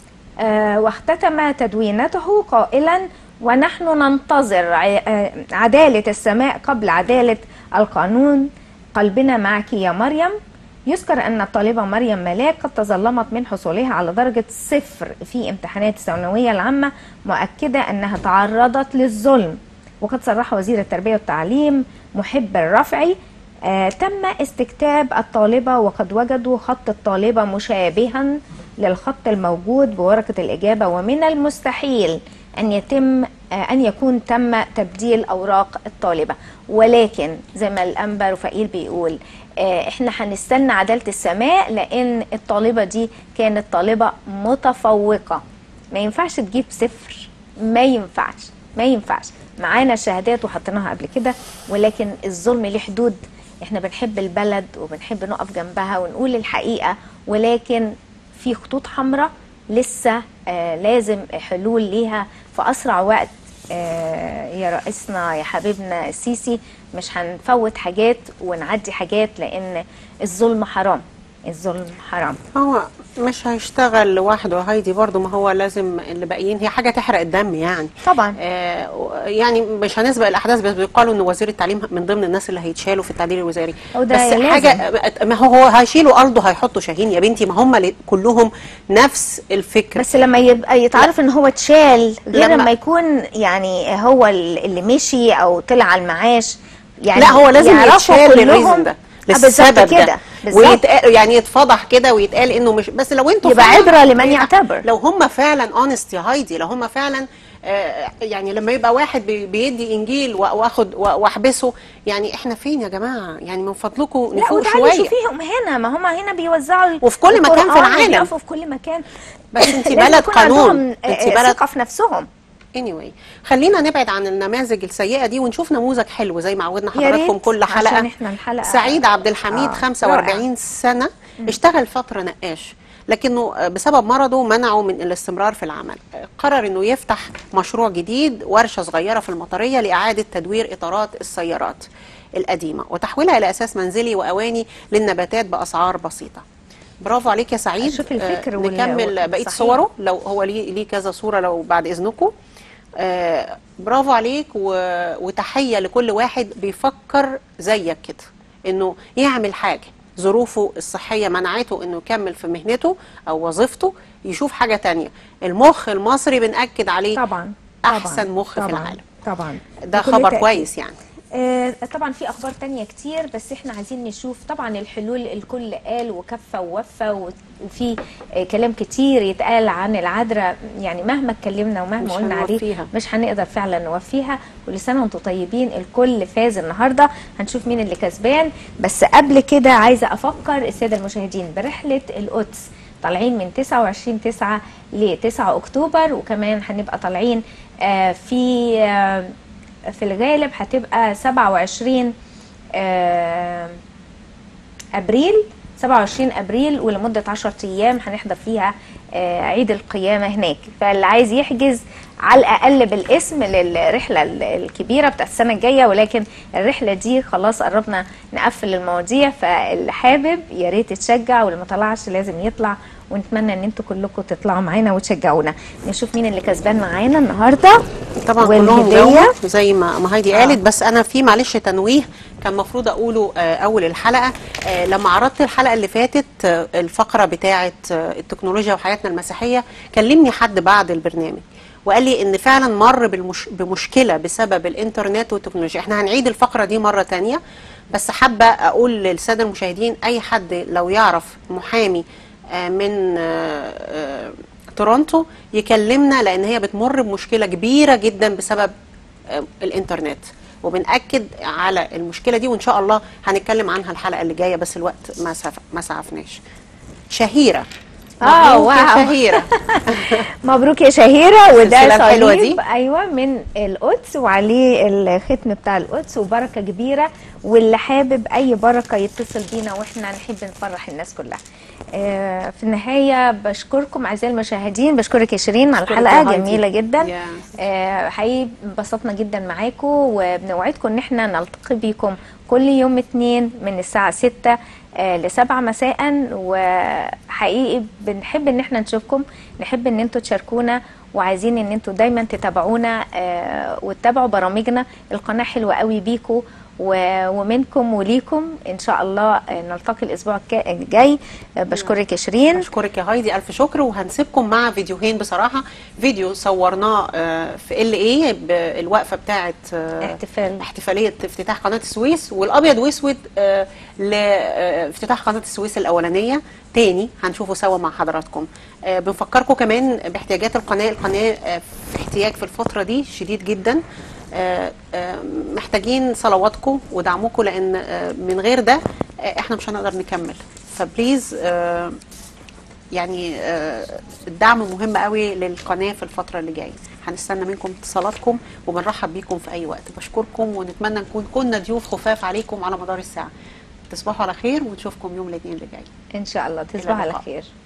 [SPEAKER 1] آه، واختتم تدوينته قائلا ونحن ننتظر ع- آه، عدالة السماء قبل عدالة القانون قلبنا معك يا مريم يذكر أن الطالبة مريم ملاك قد تظلمت من حصولها على درجة صفر في امتحانات الثانوية العامة مؤكدة أنها تعرضت للظلم وقد صرح وزير التربية والتعليم محب الرفعي آه تم استكتاب الطالبة وقد وجدوا خط الطالبة مشابها للخط الموجود بورقة الإجابة ومن المستحيل أن يتم آه أن يكون تم تبديل أوراق الطالبة ولكن زي ما الأنبا رفائيل بيقول آه إحنا هنستنى عدالة السماء لأن الطالبة دي كانت طالبة متفوقة ما ينفعش تجيب صفر ما ينفعش ما ينفعش معانا شهادات وحطيناها قبل كده ولكن الظلم ليه حدود احنا بنحب البلد وبنحب نقف جنبها ونقول الحقيقة ولكن في خطوط حمراء لسه آه لازم حلول ليها في أسرع وقت آه يا رئيسنا يا حبيبنا السيسي مش هنفوت حاجات ونعدي حاجات لأن الظلم حرام الظلم حرام
[SPEAKER 2] هو مش هيشتغل لوحده هايدي برضو ما هو لازم اللي باقيين هي حاجه تحرق الدم يعني
[SPEAKER 1] طبعا
[SPEAKER 2] آه يعني مش هنسبق الاحداث بس بيقالوا ان وزير التعليم من ضمن الناس اللي هيتشالوا في التعديل الوزاري
[SPEAKER 1] أو ده
[SPEAKER 2] بس
[SPEAKER 1] لازم.
[SPEAKER 2] حاجه ما هو هيشيلوا ارضه هيحطوا شاهين يا بنتي ما هم ل- كلهم نفس الفكر
[SPEAKER 1] بس لما يبقى يتعرف ان هو اتشال غير
[SPEAKER 2] لما-
[SPEAKER 1] لما يكون يعني هو اللي مشي او طلع على المعاش يعني
[SPEAKER 2] لا هو لازم
[SPEAKER 1] يعرفوا
[SPEAKER 2] يتشال
[SPEAKER 1] كلهم-
[SPEAKER 2] للريزن ده
[SPEAKER 1] آه، بالظبط
[SPEAKER 2] للسبب
[SPEAKER 1] كده
[SPEAKER 2] ده
[SPEAKER 1] بالظبط.
[SPEAKER 2] ويتقال يعني يتفضح كده ويتقال انه مش بس لو انتوا
[SPEAKER 1] يبقى
[SPEAKER 2] فعلاً-
[SPEAKER 1] عبرة لمن يعتبر.
[SPEAKER 2] لو هم فعلا اونست يا هايدي لو هم فعلا آه، يعني لما يبقى واحد بي- بيدي انجيل وا- واخد وا- واحبسه يعني احنا فين يا جماعه يعني من فضلكم
[SPEAKER 1] لا
[SPEAKER 2] نفوق
[SPEAKER 1] وتعالوا
[SPEAKER 2] شويه
[SPEAKER 1] شوفيهم هنا ما هم هنا بيوزعوا
[SPEAKER 2] وفي كل مكان في
[SPEAKER 1] القرآن
[SPEAKER 2] العالم.
[SPEAKER 1] وبيقفوا في كل مكان
[SPEAKER 2] بس انت
[SPEAKER 1] لازم
[SPEAKER 2] بلد
[SPEAKER 1] يكون
[SPEAKER 2] قانون.
[SPEAKER 1] عندهم، آه،
[SPEAKER 2] انت بلد-
[SPEAKER 1] ثقة في نفسهم
[SPEAKER 2] anyway خلينا نبعد عن النماذج السيئه دي ونشوف نموذج حلو زي ما عودنا
[SPEAKER 1] يا
[SPEAKER 2] حضراتكم
[SPEAKER 1] ريت،
[SPEAKER 2] كل حلقه
[SPEAKER 1] عشان احنا الحلقة
[SPEAKER 2] سعيد عبد الحميد
[SPEAKER 1] آه،
[SPEAKER 2] 45
[SPEAKER 1] رائع.
[SPEAKER 2] سنه اشتغل فتره نقاش لكنه بسبب مرضه منعه من الاستمرار في العمل قرر انه يفتح مشروع جديد ورشه صغيره في المطريه لاعاده تدوير اطارات السيارات القديمه وتحويلها الى اساس منزلي واواني للنباتات باسعار بسيطه برافو عليك يا سعيد
[SPEAKER 1] شوف الفكر
[SPEAKER 2] آه،
[SPEAKER 1] وال-
[SPEAKER 2] نكمل بقيه
[SPEAKER 1] صحيح.
[SPEAKER 2] صوره لو هو ليه ليه كذا صوره لو بعد اذنكم آه برافو عليك و... وتحيه لكل واحد بيفكر زيك كده انه يعمل حاجه ظروفه الصحيه منعته انه يكمل في مهنته او وظيفته يشوف حاجه تانية المخ المصري بنأكد عليه
[SPEAKER 1] طبعا
[SPEAKER 2] احسن مخ في
[SPEAKER 1] طبعا
[SPEAKER 2] العالم
[SPEAKER 1] طبعا
[SPEAKER 2] ده
[SPEAKER 1] بكل
[SPEAKER 2] خبر
[SPEAKER 1] تأكيد.
[SPEAKER 2] كويس يعني
[SPEAKER 1] آه، طبعا في اخبار تانية كتير بس احنا عايزين نشوف طبعا الحلول الكل قال وكفى ووفى و- وفي آه، كلام كتير يتقال عن العذراء يعني مهما اتكلمنا
[SPEAKER 2] مش
[SPEAKER 1] ومهما قلنا عليه
[SPEAKER 2] هنوفيها.
[SPEAKER 1] مش هنقدر فعلا نوفيها كل سنه وانتم طيبين الكل فاز النهارده هنشوف مين اللي كسبان بس قبل كده عايزه افكر الساده المشاهدين برحله القدس طالعين من 29 9 ل 9 اكتوبر وكمان هنبقى طالعين آه، في آه، في الغالب هتبقى 27 آه، ابريل 27 ابريل ولمده 10 ايام هنحضر فيها آه، عيد القيامه هناك فاللي عايز يحجز على الاقل بالاسم للرحله ال- الكبيره بتاعت السنه الجايه ولكن الرحله دي خلاص قربنا نقفل المواضيع فاللي حابب يا ريت تشجع واللي ما طلعش لازم يطلع ونتمنى ان انتوا كلكم تطلعوا معانا وتشجعونا نشوف مين اللي كسبان معانا النهارده
[SPEAKER 2] طبعا كلهم
[SPEAKER 1] والهدية.
[SPEAKER 2] جاوبوا زي ما ما هايدي
[SPEAKER 1] آه.
[SPEAKER 2] قالت بس انا في معلش تنويه كان المفروض اقوله آه، اول الحلقه آه، لما عرضت الحلقه اللي فاتت آه، الفقره بتاعه آه، التكنولوجيا وحياتنا المسيحيه كلمني حد بعد البرنامج وقال لي ان فعلا مر بالمش... بمشكله بسبب الانترنت والتكنولوجيا احنا هنعيد الفقره دي مره تانية بس حابه اقول للساده المشاهدين اي حد لو يعرف محامي آه، من آه، آه، تورونتو يكلمنا لان هي بتمر بمشكله كبيره جدا بسبب آه، الانترنت وبنأكد على المشكله دي وان شاء الله هنتكلم عنها الحلقه اللي جايه بس الوقت ما سعف ما سعفناش شهيره
[SPEAKER 1] آه،
[SPEAKER 2] مبروك يا
[SPEAKER 1] واو.
[SPEAKER 2] شهيره
[SPEAKER 1] مبروك يا شهيرة وده
[SPEAKER 2] السلسلة الحلوة
[SPEAKER 1] صليب
[SPEAKER 2] دي.
[SPEAKER 1] ايوه من القدس وعليه الختم بتاع القدس وبركه كبيره واللي حابب اي بركه يتصل بينا واحنا نحب نفرح الناس كلها آه، في النهايه بشكركم اعزائي المشاهدين بشكرك يا شيرين على
[SPEAKER 2] بشكرك يا
[SPEAKER 1] الحلقه
[SPEAKER 2] هايدي.
[SPEAKER 1] جميله جدا
[SPEAKER 2] يا.
[SPEAKER 1] آه، حقيقي انبسطنا جدا معاكم وبنوعدكم ان احنا نلتقي بيكم كل يوم اثنين من الساعة 6 آه ل 7 مساء وحقيقي بنحب ان احنا نشوفكم نحب ان انتوا تشاركونا وعايزين ان انتوا دايما تتابعونا آه وتتابعوا برامجنا القناة حلوة قوي بيكم و- ومنكم وليكم ان شاء الله آه، نلتقي الاسبوع الك- الجاي آه، بشكرك يا شيرين
[SPEAKER 2] بشكرك يا هايدي الف شكر وهنسيبكم مع فيديوهين بصراحه فيديو صورناه آه، في ال اي الوقفه بتاعه آه،
[SPEAKER 1] احتفال
[SPEAKER 2] احتفاليه افتتاح قناه السويس والابيض واسود آه، لافتتاح قناه السويس الاولانيه تاني هنشوفه سوا مع حضراتكم آه، بنفكركم كمان باحتياجات القناه القناه آه، في احتياج في الفتره دي شديد جدا آه، آه، محتاجين صلواتكم ودعمكم لان آه، من غير ده آه، احنا مش هنقدر نكمل فبليز آه، يعني آه، الدعم مهم قوي للقناه في الفتره اللي جايه هنستنى منكم اتصالاتكم وبنرحب بيكم في اي وقت بشكركم ونتمنى نكون كنا ضيوف خفاف عليكم على مدار الساعه تصبحوا على خير ونشوفكم يوم الاثنين اللي جاي
[SPEAKER 1] ان شاء الله تصبحوا على
[SPEAKER 2] اللقاء.
[SPEAKER 1] خير